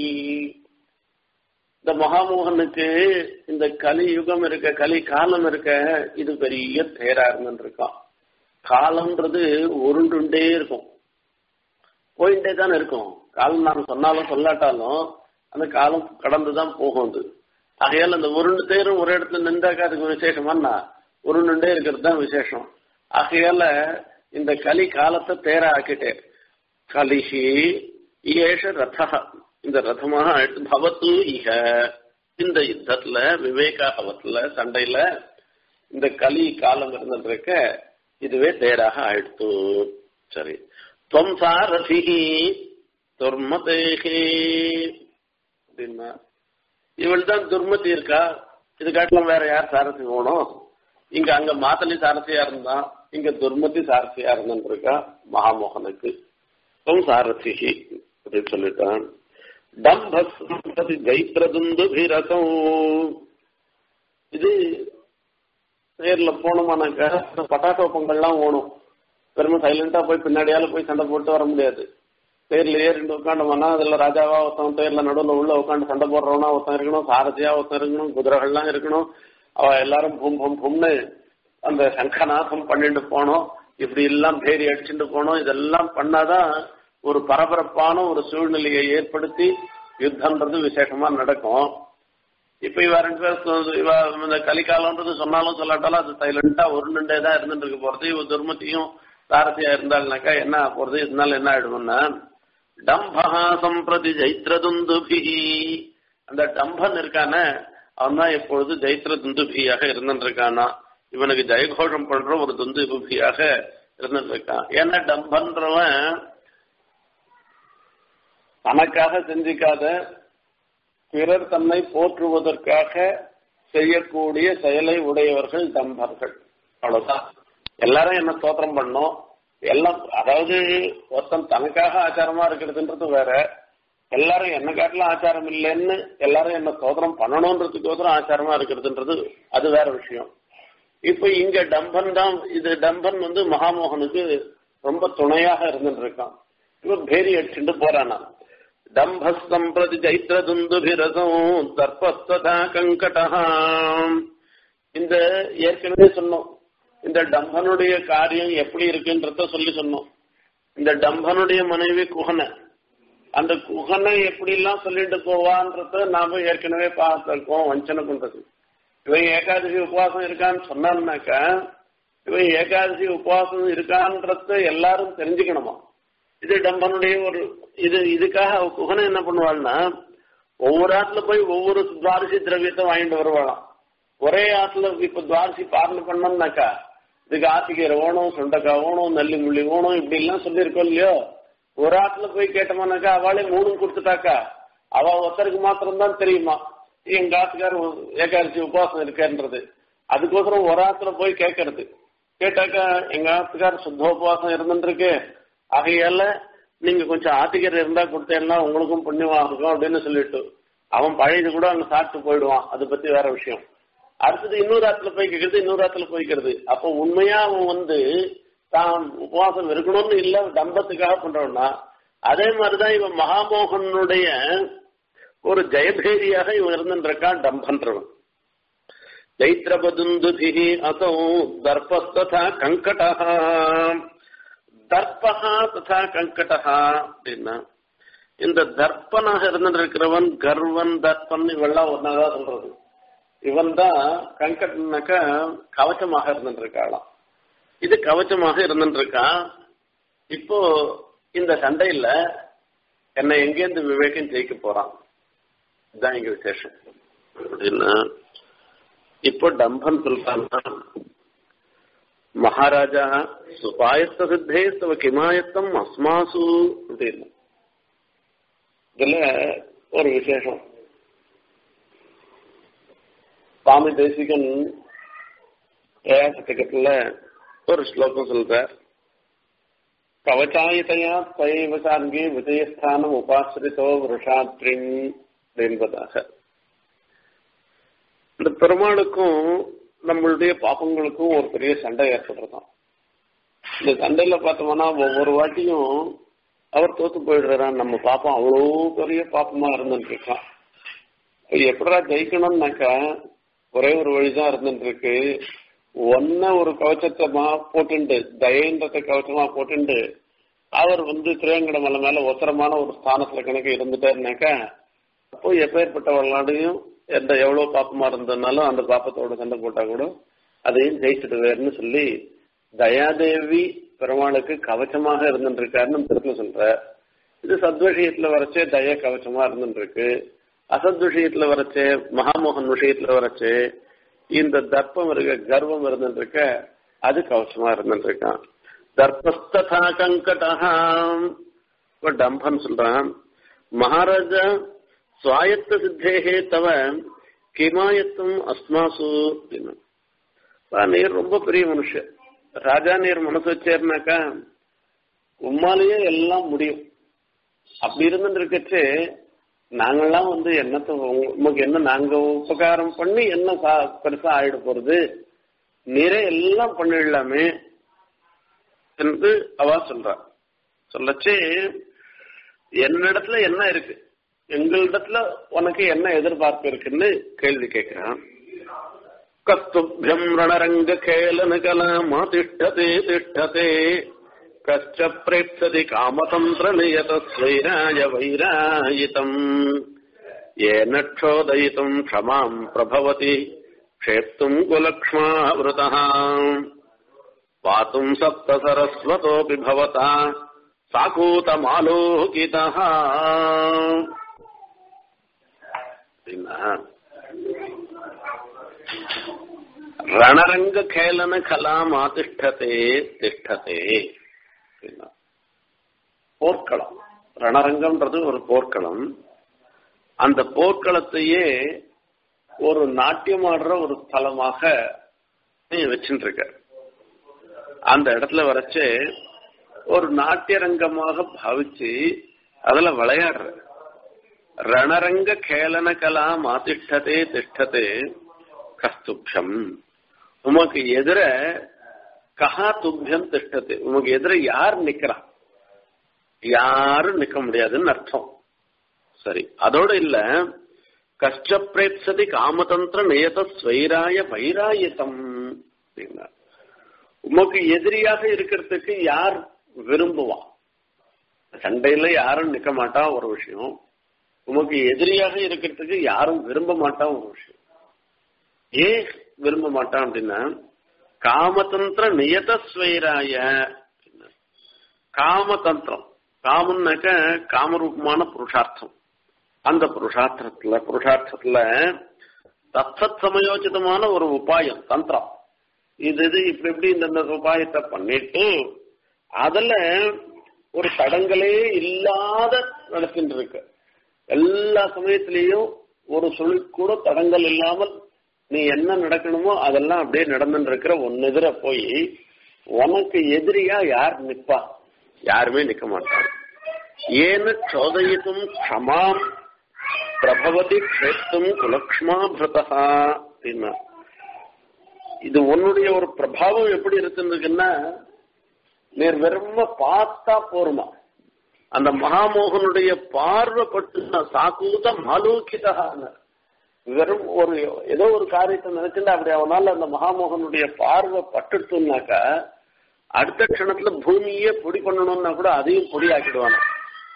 இந்த மகாமோகனுக்கு இந்த கலி யுகம் இருக்க கலி காலம் இருக்க இது பெரிய தேரா இருந்துருக்கான் காலம்ன்றது உருண்டுண்டே இருக்கும் போயிட்டே தானே இருக்கும் காலம் நான் சொன்னாலும் சொல்லாட்டாலும் அந்த காலம் கடந்துதான் போகும் அது ஆகையால் அந்த உருண்டு தேரும் ஒரு இடத்துல நின்றாக்கா அதுக்கு விசேஷமானா உருண்டுண்டே இருக்கிறது தான் விசேஷம் ஆகையால இந்த கலி காலத்தை தேர ஆக்கிட்டேன் கலிஹி ஏஷ ரதா இந்த ரதமாக பவத்து இக இந்த யுத்தத்துல விவேகாகவத்துல சண்டையில இந்த கலி காலம் இருந்திருக்க இதுவே தேராக ஆயிடுத்து சரி துவம் சாரதி துர்மதேகே அப்படின்னா இவள் தான் துர்மதி இருக்கா இது காட்டிலும் வேற யார் சாரதி போகணும் இங்க அங்க மாத்தலி சாரதியா இருந்தா இங்க துர்மதி சாரதியா இருந்துருக்கா மகாமோகனுக்கு துவம் சாரதி அப்படின்னு சொல்லிட்டான் டம்பி ஜெயித்ரதுந்துபிரசம் இது தேர்ல போனோமானாக்கா பட்டாட்டோ பொங்கல்லாம் ஓணும் பெருமை சைலண்டா போய் பின்னாடியால போய் சண்டை போட்டு வர முடியாது தேர்ல ஏறிண்டு உட்காண்டோம்னா அதுல ராஜாவா ஒருத்தன் தேர்ல நடுவில் உள்ள உட்காந்து சண்டை போடுறவனா ஒருத்தன் இருக்கணும் சாரதியா ஒருத்தன் இருக்கணும் குதிரைகள்லாம் இருக்கணும் அவ எல்லாரும் பும் பும் பும்னு அந்த சங்கநாசம் பண்ணிட்டு போனோம் இப்படி எல்லாம் பேரி அடிச்சுட்டு போனோம் இதெல்லாம் பண்ணாதான் ஒரு பரபரப்பான ஒரு சூழ்நிலையை ஏற்படுத்தி யுத்தம்ன்றது விசேஷமா நடக்கும் இப்ப இவ ரெண்டு பேர் இவ இந்த கலிகாலம்ன்றது சொன்னாலும் சொல்லாட்டாலும் அது சைலண்டா உருண்டுண்டே தான் இருந்துட்டு இருக்க போறது இவ துர்மத்தியும் சாரதியா இருந்தாள்னாக்கா என்ன போறது இதனால என்ன ஆயிடும்னா டம்பஹா சம்பிரதி ஜெயித்ரதுந்துபி அந்த டம்பன் இருக்கான அவன் தான் எப்பொழுது ஜெயித்ர துந்துபியாக இருந்துட்டு இருக்கானா இவனுக்கு ஜெயகோஷம் பண்ற ஒரு துந்துபியாக இருந்துட்டு இருக்கான் ஏன்னா டம்பன்றவன் தனக்காக செஞ்சிக்காத பிறர் தன்னை போற்றுவதற்காக செய்யக்கூடிய செயலை உடையவர்கள் தம்பர்கள் அவ்வளவுதான் எல்லாரும் என்ன ஸ்தோத்திரம் பண்ணோம் எல்லாம் அதாவது ஒருத்தன் தனக்காக ஆச்சாரமா இருக்கிறதுன்றது வேற எல்லாரும் என்ன காட்டிலும் ஆச்சாரம் இல்லைன்னு எல்லாரும் என்ன ஸ்தோத்திரம் பண்ணணும்ன்றதுக்கோசரம் ஆச்சாரமா இருக்கிறதுன்றது அது வேற விஷயம் இப்ப இங்க டம்பன் தான் இது டம்பன் வந்து மகாமோகனுக்கு ரொம்ப துணையாக இருந்துட்டு இருக்கான் இவன் பேரி அடிச்சுட்டு போறானா டம்பஸ்தம் பிரதி ஜைத்ரதுந்துபிரசம் தர்பஸ்ததா கங்கடா இந்த ஏற்கனவே சொன்னோம் இந்த டம்பனுடைய காரியம் எப்படி இருக்குன்றத சொல்லி சொன்னோம் இந்த டம்பனுடைய மனைவி குகனை அந்த குகனை எப்படி எல்லாம் சொல்லிட்டு போவான்றத நாம ஏற்கனவே பார்த்திருக்கோம் வஞ்சனை பண்றது இவன் ஏகாதசி உபவாசம் இருக்கான்னு சொன்னான்னாக்கா இவன் ஏகாதசி உபவாசம் இருக்கான்றத எல்லாரும் தெரிஞ்சுக்கணுமா இது டம்பனுடைய ஒரு இது இதுக்காக அவ குகனை என்ன பண்ணுவாள்னா ஒவ்வொரு ஆத்துல போய் ஒவ்வொரு துவாரசி திரவியத்தை வாங்கிட்டு வருவாளாம் ஒரே ஆத்துல இப்ப துவாரசி பாரண பண்ணோம்னாக்கா இதுக்கு ஆத்திக்கீரை ஓணும் சுண்டக்காய் ஓணும் நெல்லி முள்ளி ஓணும் இப்படி எல்லாம் சொல்லியிருக்கோம் இல்லையோ ஒரு ஆத்துல போய் கேட்டோம்னாக்கா அவளே மூணும் கொடுத்துட்டாக்கா அவ ஒருத்தருக்கு மாத்திரம்தான் தெரியுமா எங்க ஆத்துக்கார் ஏகாதசி உபவாசம் இருக்கான்றது அதுக்கோசரம் ஒரு ஆத்துல போய் கேட்கறது கேட்டாக்கா எங்க ஆத்துக்கார் சுத்த உபவாசம் இருந்துருக்கு ஆகையால நீங்க கொஞ்சம் ஆத்திக்கரை இருந்தா கொடுத்தேன்னா உங்களுக்கும் புண்ணியமா இருக்கும் அப்படின்னு சொல்லிட்டு அவன் பழையது கூட அங்க சாப்பிட்டு போயிடுவான் அதை பத்தி வேற விஷயம் அடுத்தது இன்னொரு ஆத்துல போய் கேட்கறது இன்னொரு ஆத்துல போய்க்கிறது அப்போ உண்மையா அவன் வந்து தான் உபவாசம் இருக்கணும்னு இல்ல தம்பத்துக்காக பண்றவனா அதே மாதிரிதான் இவன் மகாமோகனுடைய ஒரு ஜெயபேரியாக இவன் இருந்துருக்கான் டம்பன்றவன் ஜைத்ரபதுந்துபிஹி அசௌ தர்பஸ்ததா கங்கடா தர்பகா ததா கங்கடா அப்படின்னா இந்த தர்ப்பனாக இருந்திருக்கிறவன் கர்வன் தர்ப்பன் இவெல்லாம் ஒன்னாதான் சொல்றது இவன் தான் கங்கட்னாக்கா கவச்சமாக இருந்துருக்காளாம் இது கவச்சமாக இருந்துருக்கான் இப்போ இந்த சண்டையில என்னை எங்கேருந்து விவேகம் ஜெயிக்க போறான் இதுதான் இங்க விசேஷம் அப்படின்னா இப்போ டம்பன் சொல்றான்னா மகாராஜா சுபாயத்த சித்தே தவ கிமாயத்தம் அஸ்மாசு அப்படின்னு இதுல ஒரு விசேஷம் சுவாமி தேசிகன் பிரயாசத்துக்கத்துல ஒரு ஸ்லோகம் சொல்றார் கவச்சாயத்தையா ஸ்வயவ சார்கி விஜயஸ்தானம் உபாசிரித்தோ வருஷாத்ரின் என்பதாக இந்த பெருமாளுக்கும் நம்மளுடைய பாப்பங்களுக்கும் ஒரு பெரிய சண்டை ஏற்படுறதாம் இந்த சண்டையில பார்த்தோம்னா ஒவ்வொரு வாட்டியும் அவர் தோத்து போயிடுறான் நம்ம பாப்பம் அவ்வளோ பெரிய பாப்பமா இருந்துட்டு இருக்கான் எப்படா ஜெயிக்கணும்னாக்கா ஒரே ஒரு வழிதான் இருந்துட்டு இருக்கு ஒன்ன ஒரு கவச்சத்தை போட்டுண்டு தயன்றத கவச்சமா போட்டுண்டு அவர் வந்து திரையங்கட மலை மேல ஒசரமான ஒரு ஸ்தானத்துல கணக்கு இருந்துட்டாருனாக்கா அப்போ எப்பேற்பட்ட விளையாடையும் எந்த எவ்வளவு பாப்பமா இருந்ததுனாலும் அந்த பாப்பத்தோட சண்டை போட்டா கூட அதையும் ஜெயிச்சிடுவாருன்னு சொல்லி தயாதேவி பெருமாளுக்கு கவச்சமாக இருந்துருக்காருன்னு திரும்ப சொல்ற இது சத்வஷயத்துல வரைச்சே தய கவச்சமா இருந்துருக்கு அசத் விஷயத்துல வரைச்சே மகாமோகன் விஷயத்துல வரைச்சே இந்த தர்ப்பம் இருக்க கர்வம் இருந்துருக்க அது கவசமா இருந்துருக்கான் தர்ப்பஸ்தா கங்கடம் டம்பன் சொல்றான் மகாராஜா சுவாயத்த சித்தேகே தவ கிமாயத்தம் அஸ்மாசு அப்படின்னு நீர் ரொம்ப பெரிய மனுஷன் ராஜா நீர் மனசு வச்சேர்னாக்கா உம்மாலேயே எல்லாம் முடியும் அப்படி இருந்துருக்கச்சு நாங்கெல்லாம் வந்து என்னத்த உமக்கு என்ன நாங்க உபகாரம் பண்ணி என்ன பெருசா ஆயிட போறது நீரே எல்லாம் பண்ணிடலாமே என்று அவ சொல்றா சொல்லச்சு என்னிடத்துல என்ன இருக்கு எங்களிடத்துல உனக்கு என்ன எதிர்பார்ப்பு இருக்குன்னு கேள்வி கேட்கிறான் கஸ்துபியம் ரணரங்க கேலன கலாமா திஷ்டதே திஷ்டதே கச்ச பிரேப்சதி காமதந்திர நியதஸ்வைராய வைராயிதம் ஏன க்ஷோதயித்தும் க்ஷமாம் பிரபவதி क्षेप्तुम् कुलक्ष्मावृतः पातुम् सप्तसरस्वतोऽपि भवता साकूतमालोकितः ரணரங்க கலாம் திஷ்டதே திஷ்டதே போர்க்களம் ரணரங்கம்ன்றது ஒரு போர்க்களம் அந்த போர்க்களத்தையே ஒரு நாட்டியம் ஆடுற ஒரு ஸ்தலமாக வச்சுட்டு இருக்க அந்த இடத்துல வரைச்சு ஒரு நாட்டிய ரங்கமாக பாவிச்சு அதுல விளையாடுற ரணரங்க கேளன கலாம் அதிஷ்டதே திஷ்டதே கஸ்துப்யம் உமக்கு எதிர கஹா துப்பியம் திஷ்டது உமக்கு எதிர யார் நிக்கிறா யாரும் நிக்க முடியாதுன்னு அர்த்தம் சரி அதோட இல்ல கஷ்டப்பிரேப்சதி காமதந்திர நியத ஸ்வைராய வைராயத்தம் அப்படின்னா உமக்கு எதிரியாக இருக்கிறதுக்கு யார் விரும்புவான் சண்டையில யாரும் நிக்க மாட்டா ஒரு விஷயம் உமக்கு எதிரியாக இருக்கிறதுக்கு யாரும் விரும்ப மாட்டா ஒரு விஷயம் ஏன் விரும்ப மாட்டான் அப்படின்னா காமதந்திர நியத ஸ்வைராய காமதந்திரம் காமன்னாக்க காமரூபமான புருஷார்த்தம் அந்த புருஷார்த்தத்துல புருஷார்த்தத்துல தத்தத் சமயோச்சிதமான ஒரு உபாயம் தந்திரம் இது இது இப்படி இப்படி இந்த உபாயத்தை பண்ணிட்டு அதுல ஒரு தடங்களே இல்லாத நடத்திட்டு இருக்கு எல்லா சமயத்திலையும் ஒரு சொல் கூட தடங்கள் இல்லாமல் நீ என்ன நடக்கணுமோ அதெல்லாம் அப்படியே நடந்துட்டு இருக்கிற ஒன்னு எதிர போய் உனக்கு எதிரியா யார் நிப்பா யாருமே நிக்க மாட்டாங்க ஏன்னு சோதயித்தும் க்ஷமாம் பிரபவதி க்ஷேத்தும் குலக்ஷ்மா பிரதா அப்படின்னா இது உன்னுடைய ஒரு பிரபாவம் எப்படி இருக்குன்னா நீர் வெறும பார்த்தா போருமா அந்த மகாமோகனுடைய பார்வைப்பட்டு சாக்கூத மாலூக்கிதான வெறும் ஒரு ஏதோ ஒரு காரியத்தை நினைச்சுட்டா அப்படி அவனால அந்த மகாமோகனுடைய பார்வை பட்டுட்டுனாக்கா அடுத்த க்ஷணத்துல பூமியே பொடி பண்ணணும்னா கூட அதையும் பொடி ஆக்கிடுவான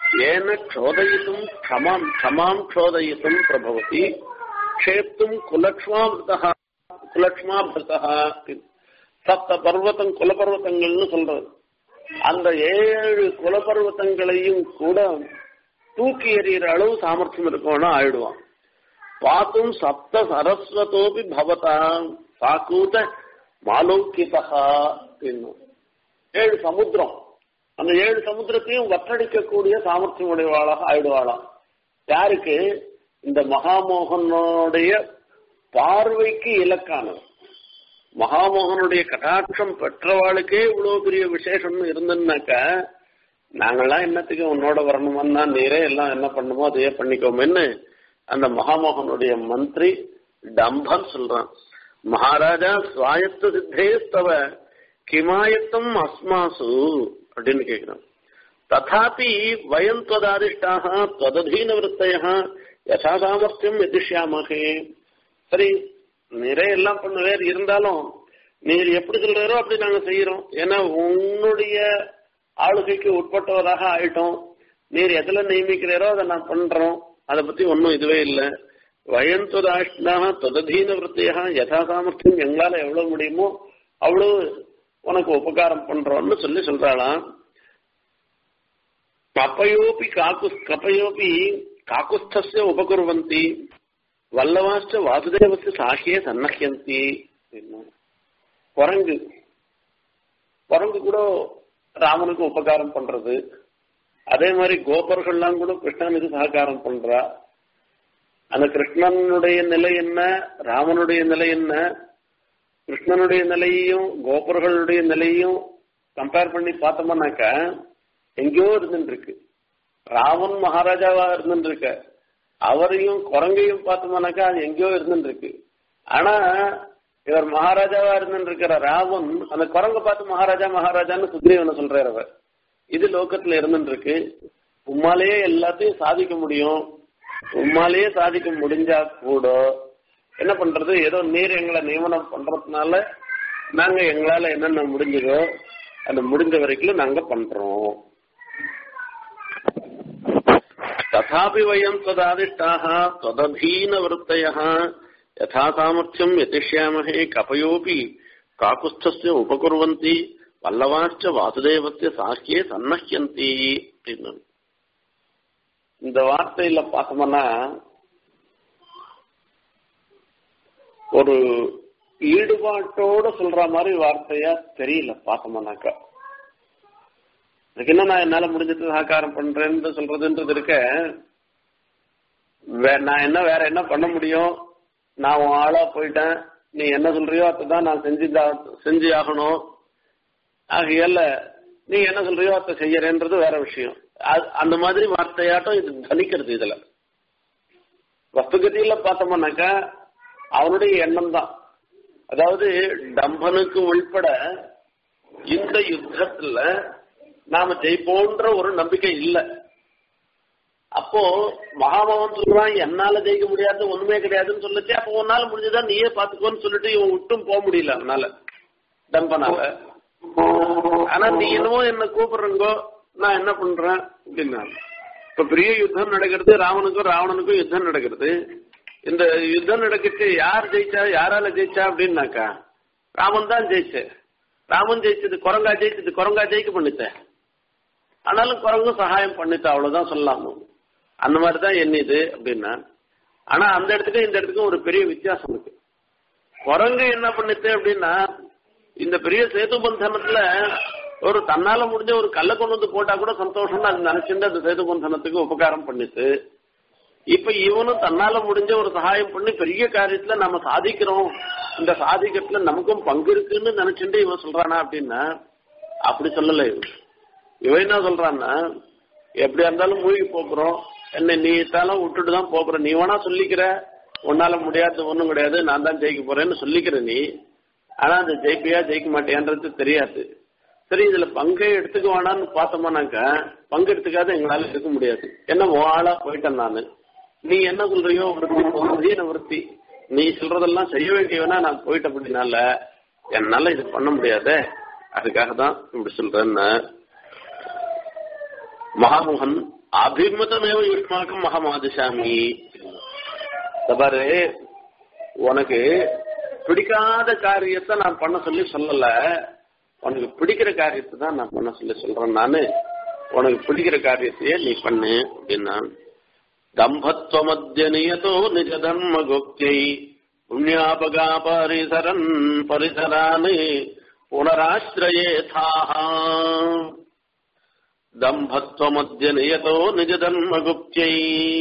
ஏன க்ஷோதயித்தும் க்ஷமாம் க்ஷமாம் க்ஷோதயித்தும் பிரபவதி க்ஷேப்தும் குலக்ஷ்மாபிருதா குலக்ஷ்மாபிருதா சப்த பர்வத்தம் குலபர்வத்தங்கள்னு சொல்றது அந்த ஏழு குலபர்வத்தங்களையும் கூட தூக்கி எறிகிற அளவு சாமர்த்தியம் இருக்கணும் ஆயிடுவான் பாத்தும் சப்த சரஸ்வதோபி பவதா சாக்கூத மாலௌக்கிதா என்னும் ஏழு சமுத்திரம் அந்த ஏழு சமுத்திரத்தையும் வற்றடிக்கக்கூடிய சாமர்த்தியம் உடையவாளாக ஆயிடுவாளாம் யாருக்கு இந்த மகாமோகனுடைய பார்வைக்கு இலக்கானது மகாமோகனுடைய கடாட்சம் பெற்றவாளுக்கே இவ்வளவு பெரிய விசேஷம்னு இருந்துன்னாக்க நாங்கெல்லாம் என்னத்துக்கு உன்னோட வரணுமன்னா நீரே எல்லாம் என்ன பண்ணுமோ அதையே பண்ணிக்கோமேன்னு அந்த மகாமோகனுடைய மந்திரி டம்பன் சொல்றான் மகாராஜா சுவாயத்த சித்தேஸ்தவ கிமாயத்தம் அஸ்மாசு அப்படின்னு கேட்கிறான் ததாபி வயம் துவதாதிஷ்டாக துவதீன விற்த்தைய யசா சாமர்த்தியம் எதிர்ஷாமகே சரி நிறைய எல்லாம் பண்ணுவேர் இருந்தாலும் நீர் எப்படி சொல்றாரோ அப்படி நாங்க செய்யறோம் ஏன்னா உன்னுடைய ஆளுகைக்கு உட்பட்டவராக ஆயிட்டோம் நீர் எதுல நியமிக்கிறீரோ அதை நான் பண்றோம் அதை பத்தி ஒன்றும் இதுவே இல்லை வயந்துதாஷ்டாக தொததீன விற்த்தியா யதா சாமர்த்தியம் எங்களால எவ்வளவு முடியுமோ அவ்வளவு உனக்கு உபகாரம் பண்றோம்னு சொல்லி சொல்றாளாம் கப்பயோபி காக்கு கப்பயோபி காக்குஸ்தஸ்ய உபகுர்வந்தி வல்லவாச்ச வாசுதேவத்து சாகிய சன்னஹியந்தி குரங்கு குரங்கு கூட ராமனுக்கு உபகாரம் பண்றது அதே மாதிரி கோபர்கள்லாம் கூட கிருஷ்ணனுக்கு சககாரம் பண்றா அந்த கிருஷ்ணனுடைய நிலை என்ன ராமனுடைய நிலை என்ன கிருஷ்ணனுடைய நிலையையும் கோபர்களுடைய நிலையும் கம்பேர் பண்ணி பார்த்தோம்னாக்க எங்கேயோ இருந்துட்டு இருக்கு ராவன் மகாராஜாவா இருந்துட்டு இருக்க அவரையும் குரங்கையும் பார்த்தோம்னாக்கா அது எங்கேயோ இருந்துட்டு இருக்கு ஆனா இவர் மகாராஜாவா இருந்துட்டு இருக்கிற ராவன் அந்த குரங்க பார்த்து மகாராஜா மகாராஜான்னு சுக்ரீவனை சொல்றாரு அவர் இது லோக்கத்துல இருந்துட்டு இருக்கு உம்மாலேயே எல்லாத்தையும் சாதிக்க முடியும் உம்மாலேயே சாதிக்க முடிஞ்சா கூட என்ன பண்றது ஏதோ நீர் எங்களை நியமனம் பண்றதுனால நாங்க எங்களால என்னென்ன முடிஞ்சதோ அந்த முடிஞ்ச வரைக்கும் நாங்க பண்றோம் ததாபி வயம் ததாதிஷ்டாக தததீன விருத்தய யதா சாமர்த்தியம் யதிஷ்யாமஹே கபயோபி காக்குஸ்தஸ்ய உபகுர்வந்தி வல்லவாச்ச வாசுதேவத்திய சாக்கியே சன்னஹ்யந்தி அப்படின்னு இந்த வார்த்தையில பார்த்தோம்னா ஒரு ஈடுபாட்டோட சொல்ற மாதிரி வார்த்தையா தெரியல பார்த்தோம்னாக்கா அதுக்கு என்ன நான் என்னால முடிஞ்சது சககாரம் பண்றேன்னு சொல்றதுன்றது இருக்க நான் என்ன வேற என்ன பண்ண முடியும் நான் உன் ஆளா போயிட்டேன் நீ என்ன சொல்றியோ அதான் நான் செஞ்சு செஞ்சு ஆகணும் ஆகையால நீ என்ன சொல்றியோ அதை செய்யறேன்றது வேற விஷயம் அந்த மாதிரி வார்த்தையாட்டம் இது தனிக்கிறது இதுல வஸ்துகதியில பார்த்தோம்னாக்கா அவனுடைய எண்ணம் தான் அதாவது டம்பனுக்கு உள்பட இந்த யுத்தத்துல நாம ஜெயிப்போன்ற ஒரு நம்பிக்கை இல்லை அப்போ மகாபவன் சொல்றான் என்னால ஜெயிக்க முடியாது ஒண்ணுமே கிடையாதுன்னு சொல்லிச்சு அப்போ உன்னால முடிஞ்சதா நீயே பாத்துக்கோன்னு சொல்லிட்டு இவன் விட்டும் போக முடியல அவனால டம்பனால ஆனா நீ என்னவோ என்ன கூப்பிடுறங்கோ நான் என்ன பண்றேன் அப்படின்னா இப்ப பெரிய யுத்தம் நடக்கிறது ராவனுக்கும் ராவணனுக்கும் யுத்தம் நடக்கிறது இந்த யுத்தம் நடக்கிட்டு யார் ஜெயிச்சா யாரால ஜெயிச்சா அப்படின்னாக்கா ராமன் தான் ஜெயிச்சு ராமன் ஜெயிச்சது குரங்கா ஜெயிச்சது குரங்கா ஜெயிக்க பண்ணித்த ஆனாலும் குரங்கும் சகாயம் பண்ணித்த அவ்வளவுதான் சொல்லலாம் அந்த மாதிரி தான் எண்ணிது அப்படின்னா ஆனா அந்த இடத்துக்கும் இந்த இடத்துக்கும் ஒரு பெரிய வித்தியாசம் இருக்கு குரங்கு என்ன பண்ணித்து அப்படின்னா இந்த பெரிய சேது பந்தனத்துல ஒரு தன்னால முடிஞ்ச ஒரு கல்ல கொண்டு வந்து போட்டா கூட சந்தோஷம்னு அது நினைச்சுட்டு அந்த சேது பந்தனத்துக்கு உபகாரம் பண்ணிட்டு இப்ப இவனும் தன்னால முடிஞ்ச ஒரு சகாயம் பண்ணி பெரிய காரியத்துல நம்ம சாதிக்கிறோம் இந்த சாதிக்கத்துல நமக்கும் பங்கு இருக்குன்னு நினைச்சுட்டு இவன் சொல்றானா அப்படின்னா அப்படி சொல்லல இவன் இவன் என்ன சொல்றான்னா எப்படியா இருந்தாலும் மூழ்கி போக்குறோம் என்ன நீ தாலும் விட்டுட்டு தான் போக்குற நீ வேணா சொல்லிக்கிற உன்னால முடியாது ஒண்ணும் கிடையாது நான் தான் ஜெயிக்க போறேன்னு சொல்லிக்கிற நீ ஆனா அந்த ஜெயிப்பியா ஜெயிக்க மாட்டேன்றது தெரியாது சரி இதுல பங்கை எடுத்துக்க வேணான்னு பார்த்தோம்னாக்கா பங்கு எடுத்துக்காத எங்களால இருக்க முடியாது என்ன உன் ஆளா போயிட்டேன் நானு நீ என்ன சொல்றியோ விருத்தி விருத்தி நீ சொல்றதெல்லாம் செய்ய வேண்டியவனா நான் போயிட்ட அப்படின்னால என்னால இது பண்ண முடியாத அதுக்காக தான் இப்படி சொல்றேன்னு மகாமோகன் அபிமதமேவ யுஷ்மாக்கம் மகமாதிசாமி பாரு உனக்கு பிடிக்காத காரியத்தை நான் பண்ண சொல்லி சொல்லல உனக்கு பிடிக்கிற காரியத்தை தான் நான் பண்ண சொல்லி சொல்றேன் நானு உனக்கு பிடிக்கிற காரியத்தையே நீ பண்ணு அப்படின்னா தம்பத்வமத்திய நியதோ நிஜ தர்ம குப்தியை புண்ணியாபகா பரிசரன் பரிசரான் புனராசிரயேதாக தம்பத்வமத்திய நியதோ நிஜ தர்ம குப்தியை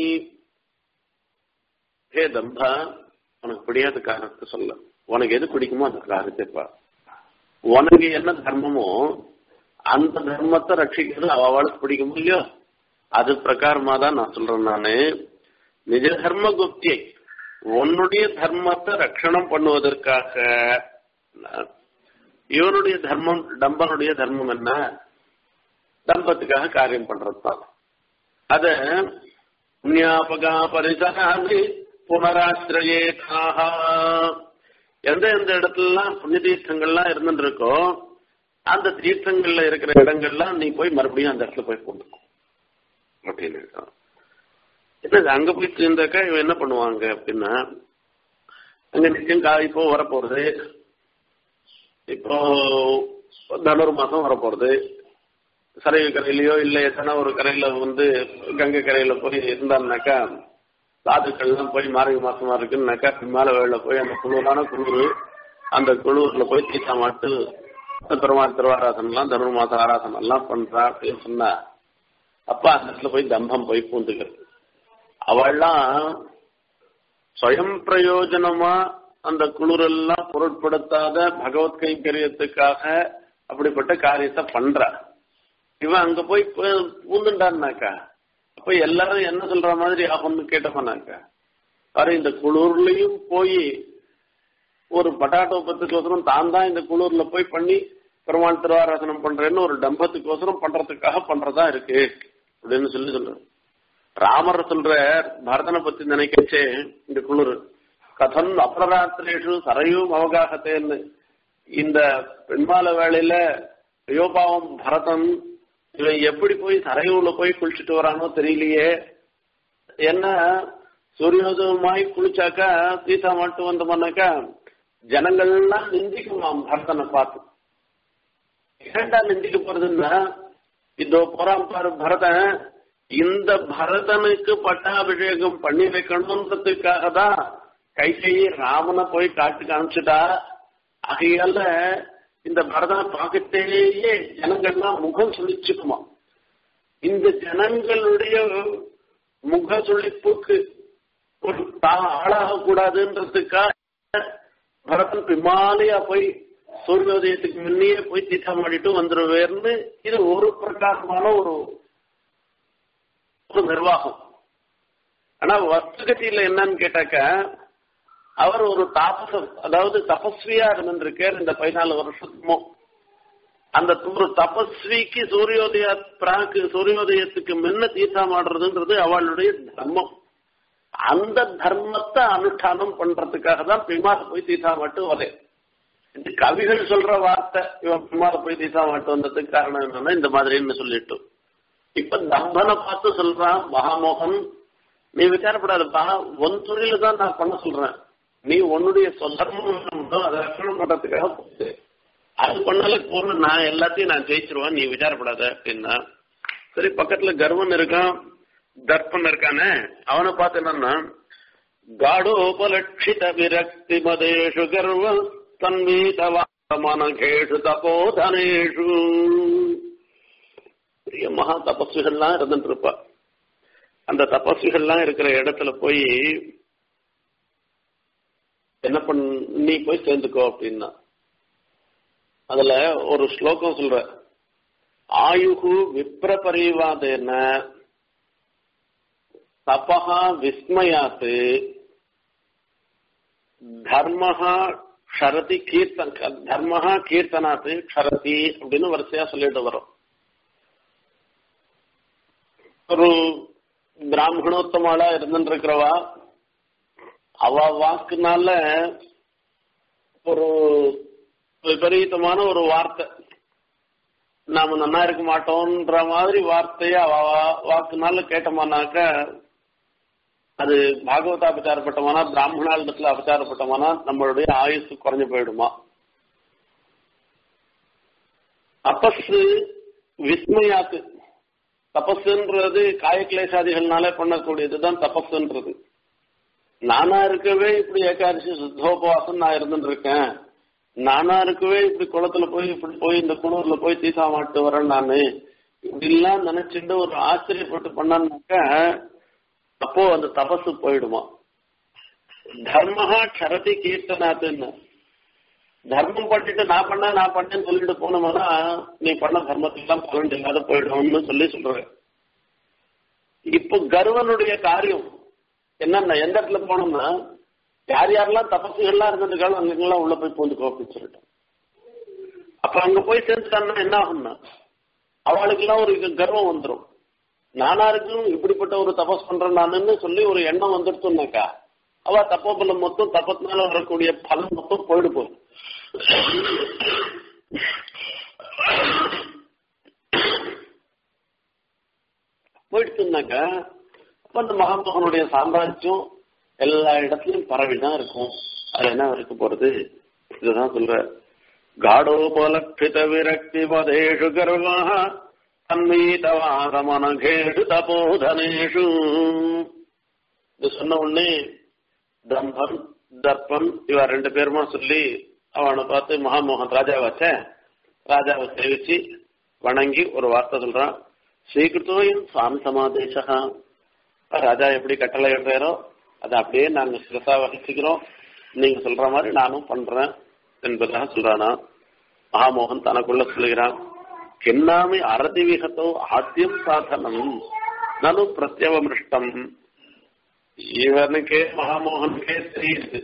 ஹே தம்பா உனக்கு பிடிக்காத காரணத்தை சொல்ல உனக்கு எது பிடிக்குமோ அந்த காரியத்தை பார் உனக்கு என்ன தர்மமோ அந்த தர்மத்தை ரட்சிக்கிறது அவளுக்கு பிடிக்கும் இல்லையோ அது பிரகாரமா தான் நான் சொல்றேன் நானு நிஜ தர்ம குப்தியை உன்னுடைய தர்மத்தை ரட்சணம் பண்ணுவதற்காக இவனுடைய தர்மம் டம்பனுடைய தர்மம் என்ன தம்பத்துக்காக காரியம் பண்றதுதான் அத புண்ணியாபகா பரிசகாமி புனராசிரயேதாக எந்த எந்த இடத்துலலாம் புண்ணிய தீர்த்தங்கள்லாம் இருந்துட்டு இருக்கோ அந்த தீர்த்தங்கள்ல இருக்கிற இடங்கள்லாம் நீ போய் மறுபடியும் அந்த இடத்துல போய் கொண்டுக்கும் அப்படின்னு இருக்கான் இப்ப அங்க போய் சேர்ந்தாக்கா இவன் என்ன பண்ணுவாங்க அப்படின்னா அங்க நிச்சயம் கா இப்போ வரப்போறது இப்போ தனுர் மாசம் வரப்போறது சரையு கரையிலயோ இல்ல எத்தனை ஒரு கரையில வந்து கங்கை கரையில போய் இருந்தான்னாக்கா சாதுக்கள்லாம் போய் மார்கழி மாசமா இருக்குன்னாக்கா மேல வேலை போய் அந்த குளிரான குளிர் அந்த குளிர்ல போய் தீசா மாட்டு பெருமாள் திருவாராசனம் எல்லாம் தனுர் மாச ஆராசனம் எல்லாம் பண்றா அப்படின்னு சொன்னா அப்பா அந்த இடத்துல போய் தம்பம் போய் பூந்துக்கிறது அவள்லாம் சுயம் பிரயோஜனமா அந்த குளிரெல்லாம் பொருட்படுத்தாத பகவத் கைங்கரியத்துக்காக அப்படிப்பட்ட காரியத்தை பண்றா இவன் அங்க போய் பூந்துட்டான்னாக்கா அப்ப எல்லாரும் என்ன சொல்ற மாதிரி ஆகும்னு கேட்டப்பனாக்கா பாரு இந்த குளூர்லயும் போய் ஒரு பட்டாட்டோப்பத்துக்கோசரம் தான் தான் இந்த குளூர்ல போய் பண்ணி பெருமாள் திருவாராசனம் பண்றேன்னு ஒரு டம்பத்துக்கோசரம் பண்றதுக்காக பண்றதா இருக்கு அப்படின்னு சொல்லி சொல்றாரு ராமர் சொல்ற பரதனை பத்தி நினைக்கச்சே இந்த குளிர் கதன் அப்ரராத்திரேஷு சரையும் அவகாகத்தேன்னு இந்த பெண்மால வேலையில ஐயோபாவம் பரதன் இவன் எப்படி போய் சரையூர்ல போய் குளிச்சுட்டு வரானோ தெரியலையே என்ன சூரியோதயமாய் குளிச்சாக்கா சீதா மட்டும் வந்தோம்னாக்கா ஜனங்கள்லாம் நிந்திக்குமாம் பரதனை பார்த்து ஏண்டா நிந்திக்க போறதுன்னா இதோ போறான் பாரு பரதன் இந்த பரதனுக்கு பட்டாபிஷேகம் பண்ணி வைக்கணுன்றதுக்காக தான் கைகையை ராமனை போய் காட்டுக்கு அனுப்பிச்சுட்டா ஆகையால இந்த பரதனை பார்க்கத்தேயே ஜனங்கள்லாம் முகம் சுழிச்சுக்குமா இந்த ஜனங்களுடைய முக சுழிப்புக்கு ஒரு ஆளாக கூடாதுன்றதுக்காக பரதன் பிமாலையா போய் சூரியோதயத்துக்கு முன்னே போய் தீர்த்தம் பண்ணிட்டு வந்துருவேர்னு இது ஒரு பிரகாரமான ஒரு ஒரு நிர்வாகம் ஆனா வஸ்துகத்தியில என்னன்னு கேட்டாக்க அவர் ஒரு தாபசம் அதாவது தபஸ்வியா இருந்திருக்கார் இந்த பதினாலு வருஷத்துமோ அந்த ஒரு தபஸ்விக்கு சூரியோதய பிராக்கு சூரியோதயத்துக்கு முன்ன தீர்த்தம் ஆடுறதுன்றது அவளுடைய தர்மம் அந்த தர்மத்தை அனுஷ்டானம் பண்றதுக்காக தான் பிமால போய் தீர்த்தா மாட்டு வரேன் இது கவிகள் சொல்ற வார்த்தை இவன் பிமால போய் தீர்த்தா மாட்டு வந்ததுக்கு காரணம் என்னன்னா இந்த மாதிரின்னு சொல்லிட்டு இப்ப தம்பனை பார்த்து சொல்றான் மகாமோகன் நீ விசாரப்படாதப்பா ஒன் துறையில தான் நான் பண்ண சொல்றேன் நீ உன்னுடைய சொந்தமும் அதை ரட்சணம் பண்றதுக்காக போகுது அது பண்ணாலே போதும் நான் எல்லாத்தையும் நான் ஜெயிச்சிருவேன் நீ விசாரப்படாத அப்படின்னா சரி பக்கத்துல கர்வன் இருக்கான் தர்ப்பன் இருக்கானே அவனை பார்த்து என்னன்னா காடோபலட்சித விரக்தி மதேஷு கர்வ தன்வீதவாமனகேஷு தபோதனேஷு பெரிய மகா தபஸ்விகள்லாம் இருந்துட்டு இருப்பா அந்த தபஸ்விகள்லாம் இருக்கிற இடத்துல போய் என்ன பண் நீ போய் சேர்ந்துக்கோ அப்படின்னா அதுல ஒரு ஸ்லோகம் சொல்ற ஆயுகு விப்ர பரிவாதேன தபஹா விஸ்மயாத்து தர்மஹா க்ஷரதி கீர்த்தன் தர்மஹா கீர்த்தனாத்து க்ஷரதி அப்படின்னு வரிசையா சொல்லிட்டு வரும் ஒரு பிராமணோத்தமாளா இருந்துருக்கிறவா அவ வாக்குனால ஒரு விபரீதமான ஒரு வார்த்தை நாம நன்னா இருக்க மாட்டோம்ன்ற மாதிரி வார்த்தைய அவ வாக்குனால கேட்டோமானாக்க அது பாகவத அபச்சாரப்பட்டமானா பிராமணாளிடத்துல அபச்சாரப்பட்டமானா நம்மளுடைய ஆயுசு குறைஞ்சு போயிடுமா தபஸு விஸ்மயாத்து தபஸுன்றது காயக்லேசாதிகள்னாலே பண்ணக்கூடியதுதான் தபஸுன்றது நானா இருக்கவே இப்படி ஏகாதசி சுத்தோபவாசம் நான் இருந்துட்டு இருக்கேன் நானா இருக்கவே இப்படி குளத்துல போய் இப்படி போய் இந்த குளூர்ல போய் தீசா மாட்டு வரேன் நானு இப்படி எல்லாம் நினைச்சுட்டு ஒரு ஆச்சரியப்பட்டு பண்ணான்னாக்க அப்போ அந்த தபசு போயிடுமா தர்மஹா க்ஷரதி கீர்த்தனாத்துன்னு தர்மம் பண்ணிட்டு நான் பண்ண நான் பண்ணேன்னு சொல்லிட்டு போனோம்னா நீ பண்ண தர்மத்துக்கெல்லாம் பலன் இல்லாத போயிடும்னு சொல்லி சொல்றேன் இப்போ கர்வனுடைய காரியம் என்னன்னா எந்த இடத்துல போனோம்னா யார் யாரெல்லாம் தபசுகள்லாம் இருந்திருக்காலும் அங்கெல்லாம் உள்ள போய் பூந்து கோப்பின்னு சொல்லிட்டோம் அப்ப அங்க போய் சேர்ந்துட்டான்னா என்ன ஆகும்னா அவளுக்கெல்லாம் ஒரு கர்வம் வந்துடும் நானா இருக்கும் இப்படிப்பட்ட ஒரு தபஸ் பண்றேன் நானுன்னு சொல்லி ஒரு எண்ணம் வந்துடுச்சுனாக்கா அவ தப்போபலம் மொத்தம் தப்பத்தினால வரக்கூடிய பலன் மொத்தம் போயிடு போகும் போயிடுச்சுனாக்கா அப்ப அந்த மகாமகனுடைய சாம்ராஜ்யம் எல்லா இடத்துலயும் பரவிதான் இருக்கும் அது என்ன இருக்க போறது இதுதான் சொல்ற காடோபலட்சித விரக்தி பதேஷு கர்வாக தன்மீதவாதமனகேஷு தபோதனேஷு இது சொன்ன உடனே தம்பன் தர்ப்பன் இவ ரெண்டு பேருமா சொல்லி அவனை பார்த்து மகாமோகன் ராஜாவாச்ச ராஜாவை சேவிச்சு வணங்கி ஒரு வார்த்தை சொல்றான் ஸ்ரீகிருத்தோயின் சுவாமி சமாதேசா ராஜா எப்படி கட்டளை எழுறாரோ அதை அப்படியே நாங்க சிரசா வகிச்சுக்கிறோம் நீங்க சொல்ற மாதிரி நானும் பண்றேன் என்பதாக சொல்றானா மகாமோகன் தனக்குள்ள சொல்லுகிறான் கிண்ணாமி அரதி விகத்தோ ஆத்தியம் சாதனம் நனு பிரத்யவமிருஷ்டம் இவனுக்கே மகாமோகனுக்கே தெரியுது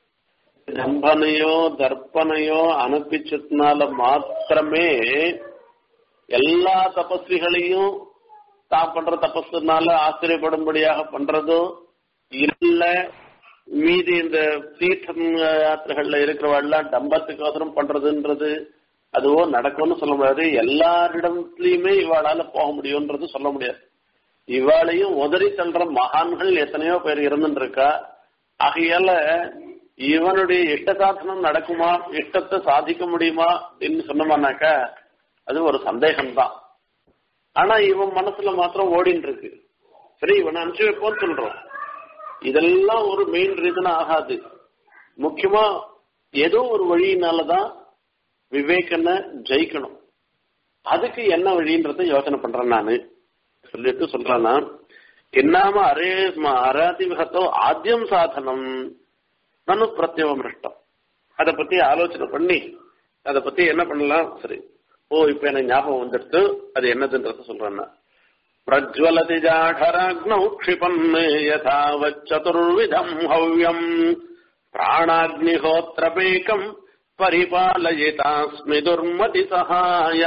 தம்பனையோ தர்ப்பனையோ அனுப்பிச்சதுனால மாத்திரமே எல்லா தபஸ்விகளையும் தான் பண்ற தபஸ்னால ஆச்சரியப்படும்படியாக பண்றதோ இல்ல மீதி இந்த தீர்த்தம் யாத்திரைகள்ல இருக்கிறவெல்லாம் டம்பத்துக்கோசரம் பண்றதுன்றது அதுவோ நடக்கும்னு சொல்ல முடியாது எல்லாரிடத்துலயுமே இவாளால போக முடியும்ன்றது சொல்ல முடியாது இவாளையும் உதறி தள்ளுற மகான்கள் எத்தனையோ பேர் இருந்துட்டு இருக்கா ஆகையால இவனுடைய இஷ்ட சாதனம் நடக்குமா இஷ்டத்தை சாதிக்க முடியுமா அப்படின்னு சொன்னோம்னாக்கா அது ஒரு சந்தேகம்தான் ஆனா இவன் மனசுல மாத்திரம் ஓடின்னு இருக்கு சரி இவனை அனுப்பிச்சு வைப்போம்னு சொல்றோம் இதெல்லாம் ஒரு மெயின் ரீசன் ஆகாது முக்கியமா ஏதோ ஒரு வழியினாலதான் விவேகனை ஜெயிக்கணும் அதுக்கு என்ன வழின்றத யோசனை பண்றேன் நானு சொல்லிட்டு சொல்றேன்னா என்னாம அரே அராதிவிகத்தோ ஆத்தியம் சாதனம் நனு பிரத்யவமிருஷ்டம் அதை பத்தி ஆலோசனை பண்ணி அதை பத்தி என்ன பண்ணலாம் சரி ஓ இப்ப எனக்கு ஞாபகம் வந்துடுத்து அது என்னதுன்றத சொல்றேன்னா பிரஜ்வலதி ஜாடராக்னௌ க்ஷிபன் யதாவச்சதுர்விதம் ஹவ்யம் பிராணாக்னிஹோத்திரபேகம் பரிபாலயிதாஸ்மி துர்மதி சகாய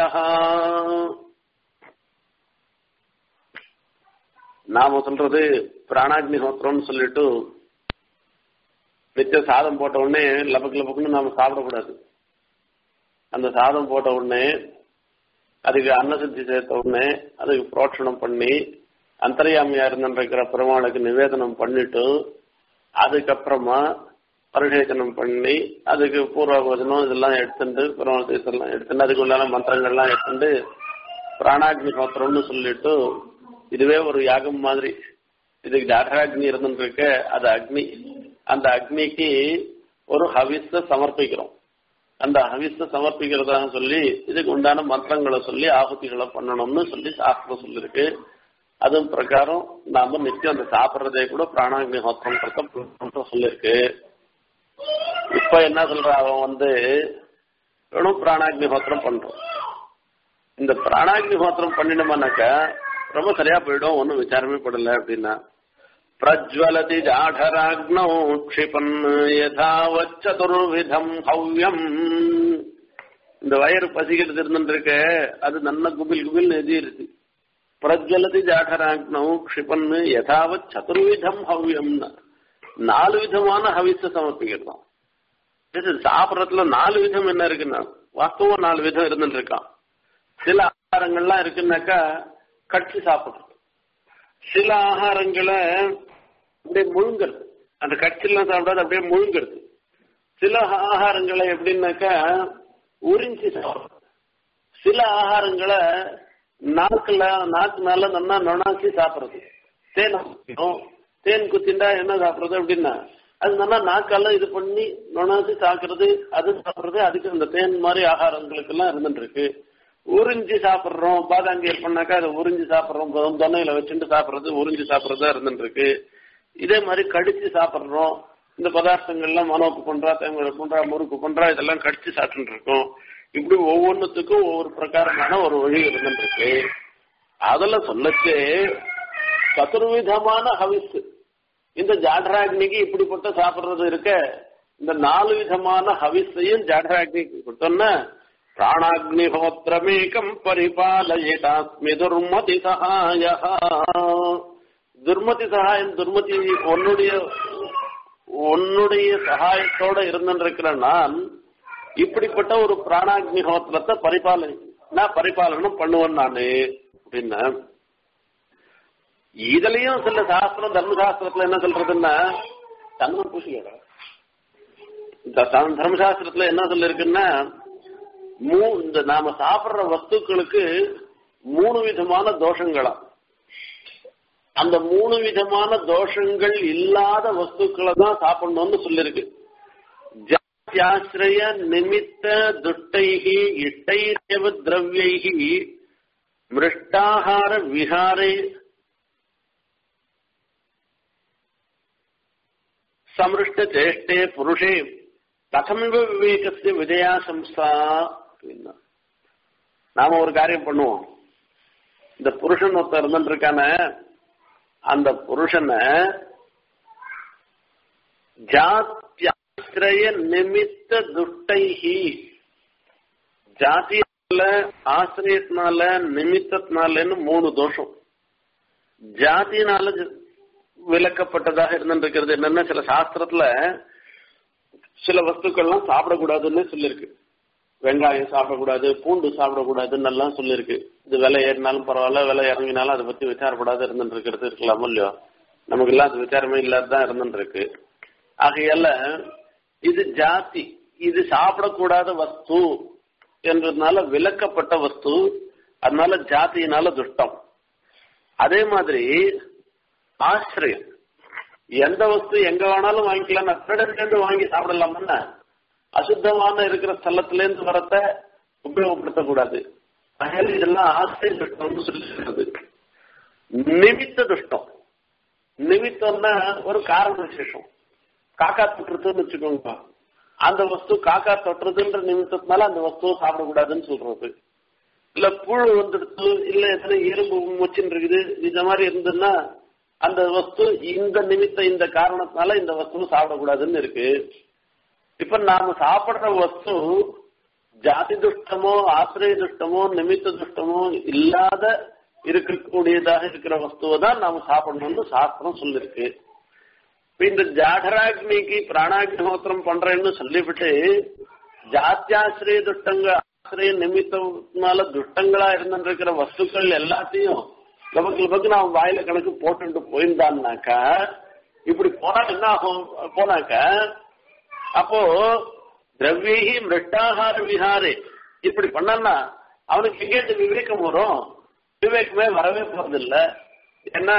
நாம சொல்றது பிராணாக்னிஹோத்திரம்னு சொல்லிட்டு நிச்சய சாதம் போட்ட உடனே லபக்கு லபக்குன்னு நாம சாப்பிடக்கூடாது அந்த சாதம் போட்ட உடனே அதுக்கு அன்னசுத்தி சேர்த்த உடனே அதுக்கு புரோட்சணம் பண்ணி அந்தரியாமியா இருந்திருக்கிற பெருமாளுக்கு நிவேதனம் பண்ணிட்டு அதுக்கப்புறமா பரிசேச்சனம் பண்ணி அதுக்கு பூர்வபோஜனம் இதெல்லாம் எடுத்துட்டு பெருமாள் தீர்த்தெல்லாம் எடுத்துட்டு அதுக்கு உண்டான மந்திரங்கள்லாம் எடுத்துட்டு பிராணாக்னி ஹோத்திரம்னு சொல்லிட்டு இதுவே ஒரு யாகம் மாதிரி இதுக்கு ஜாடராக்னி இருந்துட்டு இருக்க அது அக்னி அந்த அக்னிக்கு ஒரு ஹவிஸ சமர்ப்பிக்கிறோம் அந்த ஹவிஸ சமர்ப்பிக்கிறதாக சொல்லி இதுக்கு உண்டான மந்திரங்களை சொல்லி ஆகுதிகளை பண்ணணும்னு சொல்லி சாஸ்திரம் சொல்லிருக்கு அதுவும் பிரகாரம் நாம நிச்சயம் அந்த சாப்பிட்றதே கூட பிராணாக்னி ஹோத்திரம் சொல்லிருக்கு இப்ப என்ன சொல்ற அவன் வந்து வெறும் பிராணாக்னி ஹோத்திரம் பண்றோம் இந்த பிராணாக்னி ஹோத்திரம் பண்ணினோம்னாக்கா ரொம்ப சரியா போயிடும் ஒன்னும் விசாரமே படல அப்படின்னா பிரஜ்வலதி ஜாடராக்னோ க்ஷிபன் யதாவச்சதுர்விதம் ஹவ்யம் இந்த வயிறு பசிக்கிறது இருந்துருக்கு அது நல்ல குபில் குபில் எதிர்த்து பிரஜ்வலதி ஜாடராக்னோ க்ஷிபன் யதாவத் சதுர்விதம் ஹவ்யம் நாலு விதமான ஹவிஸ சமர்ப்பிக்கிறோம் சாப்பிடறதுல நாலு விதம் என்ன இருக்குன்னா வாஸ்தவம் நாலு விதம் இருந்துட்டு இருக்கான் சில ஆகாரங்கள்லாம் இருக்குன்னாக்கா கட்சி சாப்பிடுறது சில ஆகாரங்களை அப்படியே முழுங்கிறது அந்த கட்சியெல்லாம் சாப்பிடாது அப்படியே முழுங்கிறது சில ஆகாரங்களை எப்படின்னாக்கா உறிஞ்சி சாப்பிடுறது சில ஆகாரங்களை நாக்குல நாக்குனால நல்லா நொணாக்கி சாப்பிடுறது தேன் குத்திக்கும். தேன் குத்திண்டா என்ன சாப்பிடுறது அப்படின்னா அது நல்லா நாக்கால இது பண்ணி நொணாக்கி சாப்பிடுறது அது சாப்பிடுறது அதுக்கு இந்த தேன் மாதிரி ஆகாரங்களுக்கு எல்லாம் இருந்துட்டு இருக்கு உறிஞ்சி சாப்பிடுறோம் பாதாங்கீர் பண்ணாக்கா அதை உறிஞ்சி சாப்பிடுறோம் தொ- தொண்டையில வச்சுட்டு சாப்பிடுறது உறிஞ்சி சாப்பிடுறதா இருந்துட்டு இருக்கு இதே மாதிரி கடிச்சு சாப்பிடுறோம் இந்த பதார்த்தங்கள்லாம் மனோக்கு பண்றா தேங்காய் பண்றா முறுக்கு பண்றா இதெல்லாம் கடிச்சு சாப்பிட்டு இருக்கோம் இப்படி ஒவ்வொன்றுத்துக்கும் ஒவ்வொரு பிரகாரமான ஒரு வழி இருந்துட்டு இருக்கு அதுல சொல்லச்சு சதுர்விதமான ஹவிஸ் இந்த ஜாடராக்னிக்கு இப்படிப்பட்ட சாப்பிடுறது இருக்க இந்த நாலு விதமான ஹவிஸையும் ஜாடராக்னிக்கு கொடுத்தோன்னா பிராணாக்னிஹோத்திரமேகம் பரிபாலயேதாஸ்மி துர்மதி சகாய துர்மதி சகாயம் துர்மதி உன்னுடைய உன்னுடைய சகாயத்தோட இருந்திருக்கிற நான் இப்படிப்பட்ட ஒரு பிராணாக்னிஹோத்திரத்தை பரிபாலனை நான் பரிபாலனம் பண்ணுவேன் நானு அப்படின்னா இதுலயும் சில சாஸ்திரம் தர்மசாஸ்திரத்துல என்ன சொல்றதுன்னா தன்மை பூசிக்கடா இந்த தம்- தர்மசாஸ்திரத்துல என்ன சொல்லிருக்குன்னா மூ இந்த நாம சாப்பிடுற வஸ்துக்களுக்கு மூணு விதமான தோஷங்களா அந்த மூணு விதமான தோஷங்கள் இல்லாத வஸ்துக்களை தான் சாப்பிடணும்னு சொல்லிருக்கு ஜாத்தியாசிரய நிமித்த துட்டைகி இட்டைரேவ திரவியைகி மிருஷ்டாகார விஹாரை சமிருஷ்ட சேஷ்டே புருஷே கதமிவ விவேகஸ்ய விஜயாசம்சா அப்படின்னா நாம ஒரு காரியம் பண்ணுவோம் இந்த புருஷன் ஒருத்தர் இருந்துட்டு இருக்கான அந்த புருஷனை ஜாத்தியாசிரய நிமித்த துஷ்டைஹி ஜாதியால ஆசிரியத்தினால நிமித்தத்தினாலன்னு மூணு தோஷம் ஜாதியினால விலக்கப்பட்டதாக இருந்திருக்கிறது என்னன்னா சில சாஸ்திரத்துல சில வஸ்துக்கள்லாம் சாப்பிடக்கூடாதுன்னு சொல்லியிருக்கு வெங்காயம் சாப்பிடக்கூடாது பூண்டு சாப்பிடக்கூடாதுன்னு எல்லாம் சொல்லியிருக்கு இது விலை ஏறினாலும் பரவாயில்ல விலை இறங்கினாலும் அதை பத்தி விசாரப்படாத இருந்துட்டு இருக்கிறது இருக்கலாமோ இல்லையோ நமக்கு எல்லாம் அது விசாரமே இல்லாததான் இருந்துட்டு இருக்கு ஆகையால இது ஜாதி இது சாப்பிடக்கூடாத வஸ்து என்றதுனால விலக்கப்பட்ட வஸ்து அதனால ஜாதியினால துஷ்டம் அதே மாதிரி ஆசிரியம் எந்த வஸ்து எங்க வேணாலும் வாங்கிக்கலாம் இருந்து வாங்கி சாப்பிடலாம்னா அசுத்தமான இருக்கிற ஸ்தலத்துல இருந்து வரத்த உபயோகப்படுத்தக்கூடாது அதனால இதெல்லாம் ஆசிரிய துஷ்டம்னு சொல்லிடுறது நிமித்த துஷ்டம் நிமித்தம்னா ஒரு காரண விசேஷம் காக்கா தொற்றுறதுன்னு வச்சுக்கோங்க அந்த வஸ்து காக்கா தொற்றுறதுன்ற நிமித்தத்தினால அந்த வஸ்துவை சாப்பிடக்கூடாதுன்னு சொல்றது இல்ல புழு வந்துடுத்து இல்ல எத்தனை எறும்பு முச்சின்னு இருக்குது இந்த மாதிரி இருந்ததுன்னா அந்த வஸ்து இந்த நிமித்த இந்த காரணத்தினால இந்த வஸ்துவை சாப்பிடக்கூடாதுன்னு இருக்கு இப்ப நாம சாப்பிடுற வஸ்து ஜாதி துஷ்டமோ ஆசிரிய துஷ்டமோ நிமித்த துஷ்டமோ இல்லாத இருக்கக்கூடியதாக இருக்கிற வஸ்துவை தான் நாம சாப்பிடணும்னு சாஸ்திரம் சொல்லிருக்கு இப்ப இந்த ஜாடராக்னிக்கு பிராணாக்னிஹோத்திரம் பண்றேன்னு சொல்லிவிட்டு ஜாத்தியாசிரிய துஷ்டங்க ஆசிரிய நிமித்தம்னால துஷ்டங்களா இருந்துருக்கிற வஸ்துக்கள் எல்லாத்தையும் நமக்கு நமக்கு நான் வாயில கணக்கு போட்டுட்டு போயிருந்தான்னாக்கா இப்படி போனா என்ன ஆகும் போனாக்க அப்போ திரவியகி மிருஷ்டாகார விஹாரே இப்படி பண்ணா அவனுக்கு எங்கேருந்து விவேகம் வரும் விவேகமே வரவே போறதில்ல ஏன்னா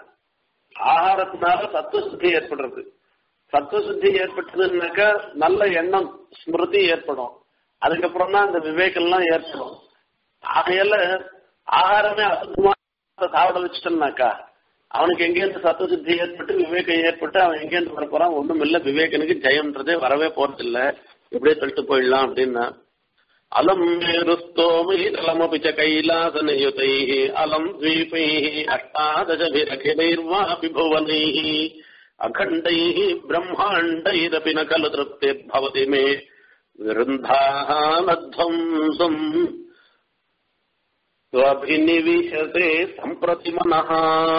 ஆகாரத்தினால சத்துவ சுத்தி ஏற்படுறது சத்துவ சுத்தி ஏற்பட்டதுன்னாக்கா நல்ல எண்ணம் ஸ்மிருதி ஏற்படும் அதுக்கப்புறம் தான் அந்த விவேகம்லாம் ஏற்படும் ஆகையால ஆகாரமே அசுத்தமா சாப்பிட வச்சுட்டோம்னாக்கா அவனுக்கு எங்கேருந்து சத்துவ சுத்தி ஏற்பட்டு விவேகம் ஏற்பட்டு அவன் எங்கேருந்து வர போறான் ஒண்ணும் இல்ல விவேகனுக்கு ஜெயம்ன்றதே வரவே போறதில்ல இப்படியே சொல்லிட்டு போயிடலாம் அப்படின்னா அலம் மேருஸ்தோமிலமபி ச கைலாசனயுதைः அலம் द्वीपैः अष्टादशभिरखिलैर्वापि भुवनैः अखण्डैः ब्रह्माण्डैरपि न खलु तृप्तिर्भवति मे विरुन्धानध्वंसम् त्वभिनिविशते सम्प्रति मनः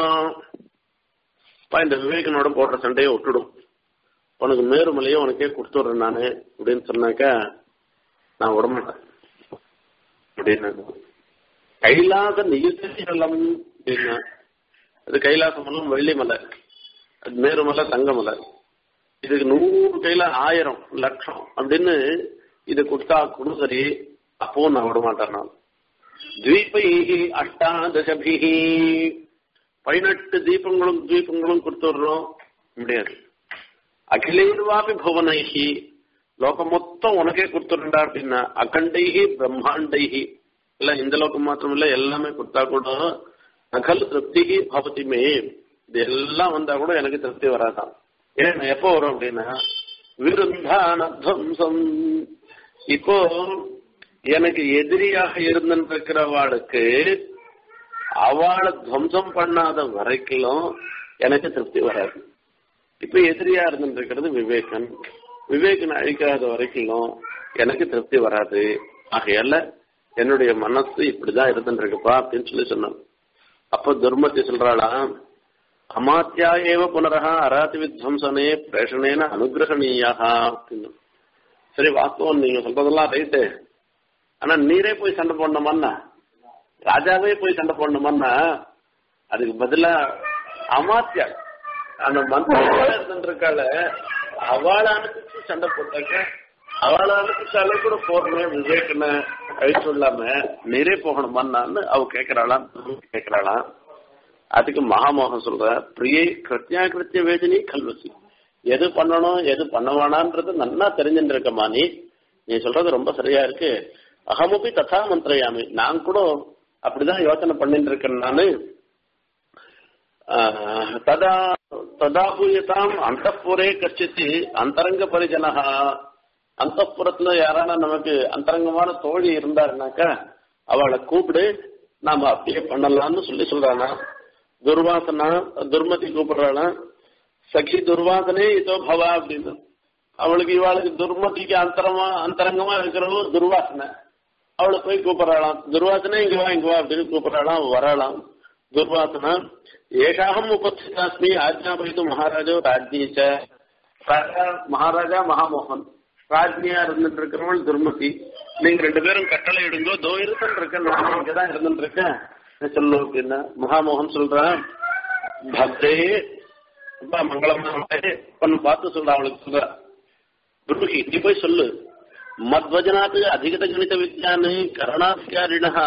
அப்பா, இந்த விவேகனோட போடுற சண்டையை விட்டுடும் உனக்கு மேருமலையை உனக்கே கொடுத்துட்றேன் நானு அப்படின்னு சொன்னாக்கா நான் விடமாட்டேன் அப்படின்னு கைலாச நியுத்தலம் அப்படின்னா அது கைலாச மலம் வெள்ளிமலை அது மேருமலை தங்கமலை இதுக்கு நூறு கையில ஆயிரம் லட்சம் அப்படின்னு இது கொடுத்தா கூட சரி அப்பவும் நான் விட மாட்டேன் நான் தீபைஹி அஷ்டாதசபிஹி பதினெட்டு தீபங்களும் தீபங்களும் கொடுத்துடுறோம் முடியாது அகிலேர்வாபி புவனைஹி லோகம் மொத்தம் உனக்கே கொடுத்துருண்டா அப்படின்னா அகண்டைஹி பிரம்மாண்டைஹி இல்ல இந்த லோகம் மாத்திரம் இல்ல எல்லாமே கொடுத்தா கூட நகல் திருப்திகி பவதிமே இது எல்லாம் வந்தா கூட எனக்கு திருப்தி வராதான் ஏன் எப்போ வரும் அப்படின்னா விருந்தான துவம்சம் இப்போ எனக்கு எதிரியாக இருந்திருக்கிறவாளுக்கு அவளை துவம்சம் பண்ணாத வரைக்கும் எனக்கு திருப்தி வராது இப்ப எதிரியா இருந்திருக்கிறது விவேகன் விவேகன் அழிக்காத வரைக்கும் எனக்கு திருப்தி வராது ஆகையால என்னுடைய மனசு இப்படிதான் இருந்துருக்குப்பா அப்படின்னு சொல்லி சொன்னான் அப்ப துர்மதி சொல்றாளா அமாத்தியா ஏவ புனரகா அராதி வித்வம்சனே பிரேஷனேன அனுகிரகணீயா அப்படின்னு சரி வாஸ்தவம் நீங்க சொல்றதெல்லாம் ரைட்டு ஆனா நீரே போய் சண்டை போடணுமான்னா ராஜாவே போய் சண்டை போடணுமான்னா அதுக்கு பதிலா அமாத்தியா அந்த மந்திர இருந்துருக்கால அவளை அனுப்பிச்சு சண்டை போட்டாக்க அவளை அனுப்பிச்சாலே கூட போறமே விவேகன கழிச்சு இல்லாம நீரே போகணுமான்னு அவ கேக்குறாளாம் கேக்குறாளாம் அதுக்கு மகாமோகன் சொல்ற பிரியை கிருத்தியா கிருத்திய வேதினி கல்வசி எது பண்ணணும் எது பண்ண வேணான்றது நல்லா தெரிஞ்சுட்டு இருக்கமா நீ நீ சொல்றது ரொம்ப சரியா இருக்கு அகமுபி ததா மந்திரயாமி நான் கூட அப்படிதான் யோசனை பண்ணிட்டு இருக்கேன் நானு ததா ததாபூயதாம் அந்தப்புரே கச்சித்து அந்தரங்க பரிஜனகா அந்தப்புறத்துல யாரான நமக்கு அந்தரங்கமான தோழி இருந்தாருனாக்கா அவளை கூப்பிடு நாம அப்படியே பண்ணலாம்னு சொல்லி சொல்றானா துர்வாசனா துர்மதி கூப்பிடுறானா சகி துர்வாசனே இதோ பவா அப்படின்னு அவளுக்கு இவாளுக்கு துர்மதிக்கு அந்தரமா அந்தரங்கமா இருக்கிறவோ துர்வாசனை அவளை போய் கூப்பிடறாளாம் துர்வாசனே இங்க வா இங்க வா அப்படின்னு கூப்பிடறாளாம் வரலாம் துர்வாசனா ஏஷாகம் உபஸ்திதாஸ்மி ஆஜ்ஞாபயித்து மகாராஜோ ராஜ்யீச்ச மகாராஜா மகாமோகன் ராஜ்னியா இருந்துட்டு இருக்கிறவள் துர்மதி நீங்க ரெண்டு பேரும் கட்டளை இடுங்கோ தோ இருந்துட்டு இருக்கேன் நான் இங்கதான் இருந்துட்டு இருக்கேன் சொல்லு அப்படின்னா மகாமோகன் சொல்றான் பத்ரே ரொம்ப மங்களமான பொண்ணு பார்த்து சொல்ற அவளுக்கு சொல்ற துர்முகி நீ போய் சொல்லு மத்வஜனாத்து அதிகத கணித வித்யானு கரணாதிகாரினா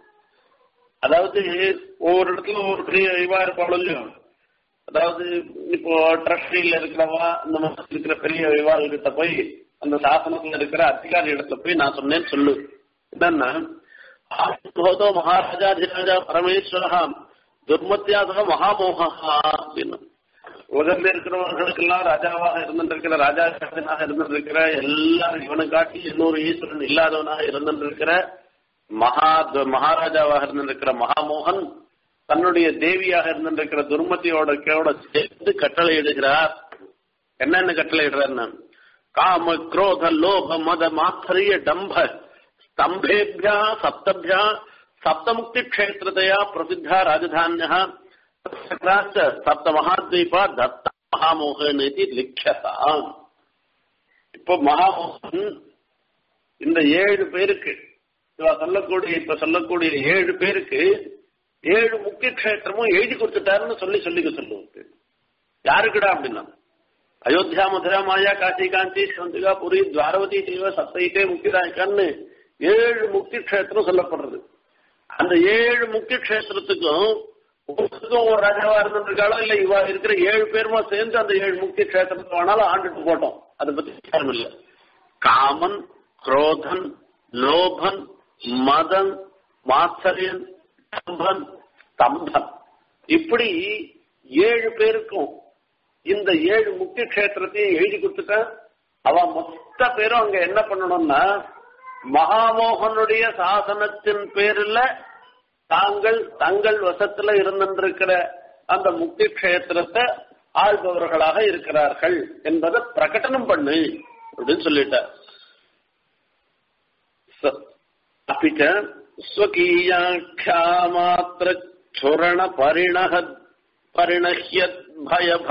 அதாவது ஒவ்வொரு இடத்துல ஒவ்வொரு பெரிய இவா இருப்பாளோ இல்லையோ அதாவது இப்போ ட்ரஸ்டில இருக்கிறவா இந்த மாதிரி இருக்கிற பெரிய விவாதகிட்ட போய் அந்த சாசனத்துல இருக்கிற அதிகாரி இடத்துல போய் நான் சொன்னேன்னு சொல்லு என்னன்னா ஆத்மோதோ மகாராஜாதிராஜா பரமேஸ்வரா துர்மத்தியாசக மகாமோகா அப்படின்னு உலகத்துல இருக்கிறவர்களுக்கெல்லாம் ராஜாவாக இருந்திருக்கிற ராஜாவாக இருந்திருக்கிற எல்லாரும் இவனை காட்டி இன்னொரு ஈஸ்வரன் இல்லாதவனாக இருந்திருக்கிற மகா மகாராஜாவாக இருந்திருக்கிற மகாமோகன் தன்னுடைய தேவியாக இருந்திருக்கிற துர்மதியோட கேவோட சேர்த்து கட்டளை இடுகிறார் என்னென்ன கட்டளை இடுறாருன்னா காம குரோத லோப மத மாத்தரிய டம்ப ஸ்தம்பேபியா சப்தபியா சப்தமுக்தி கஷேத்திரதையா பிரசித்தா ராஜதானியா சப்த மகாத்வீபா தத்த மகாமோகன் லிக்கியதா இப்போ மகாமோகன் இந்த ஏழு பேருக்கு இவ சொல்லக்கூடிய இப்ப சொல்லக்கூடிய ஏழு பேருக்கு ஏழு முக்கிய கஷேத்திரமும் எழுதி கொடுத்துட்டாருன்னு சொல்லி சொல்லிக்க சொல்லுவாங்க யாருக்குடா அப்படின்னா அயோத்தியா மதுரா மாயா காசி காந்தி சந்திகா புரி துவாரவதி தேவ சப்தைத்தே முக்கியராய்க்கான்னு ஏழு முக்கிய கஷேத்திரம் சொல்லப்படுறது அந்த ஏழு முக்கிய கஷேத்திரத்துக்கும் ஒவ்வொருத்தருக்கும் ஒரு ராஜாவா இருந்திருக்காளோ இல்ல இவா இருக்கிற ஏழு பேருமா சேர்ந்து அந்த ஏழு முக்கிய கஷேத்திரத்துக்கு வேணாலும் ஆண்டுட்டு போட்டோம் அதை பத்தி விசாரம் இல்லை காமன் குரோதன் லோபன் மதன் மாத்சரியன் ஸ்தம்பன் ஸ்தம்பன் இப்படி ஏழு பேருக்கும் இந்த ஏழு முக்கிய கஷேத்திரத்தையும் எழுதி கொடுத்துட்டா அவ மொத்த பேரும் அங்க என்ன பண்ணணும்னா மகாமோகனுடைய சாசனத்தின் பேரில் தாங்கள் தங்கள் வசத்துல இருந்திருக்கிற அந்த முக்கிய கஷேத்திரத்தை ஆள்பவர்களாக இருக்கிறார்கள் என்பதை பிரகடனம் பண்ணு அப்படின்னு சொல்லிட்டார் अपि च स्वकीयाख्यामात्रक्षुरणपरिणः परिणह्यत् भयभ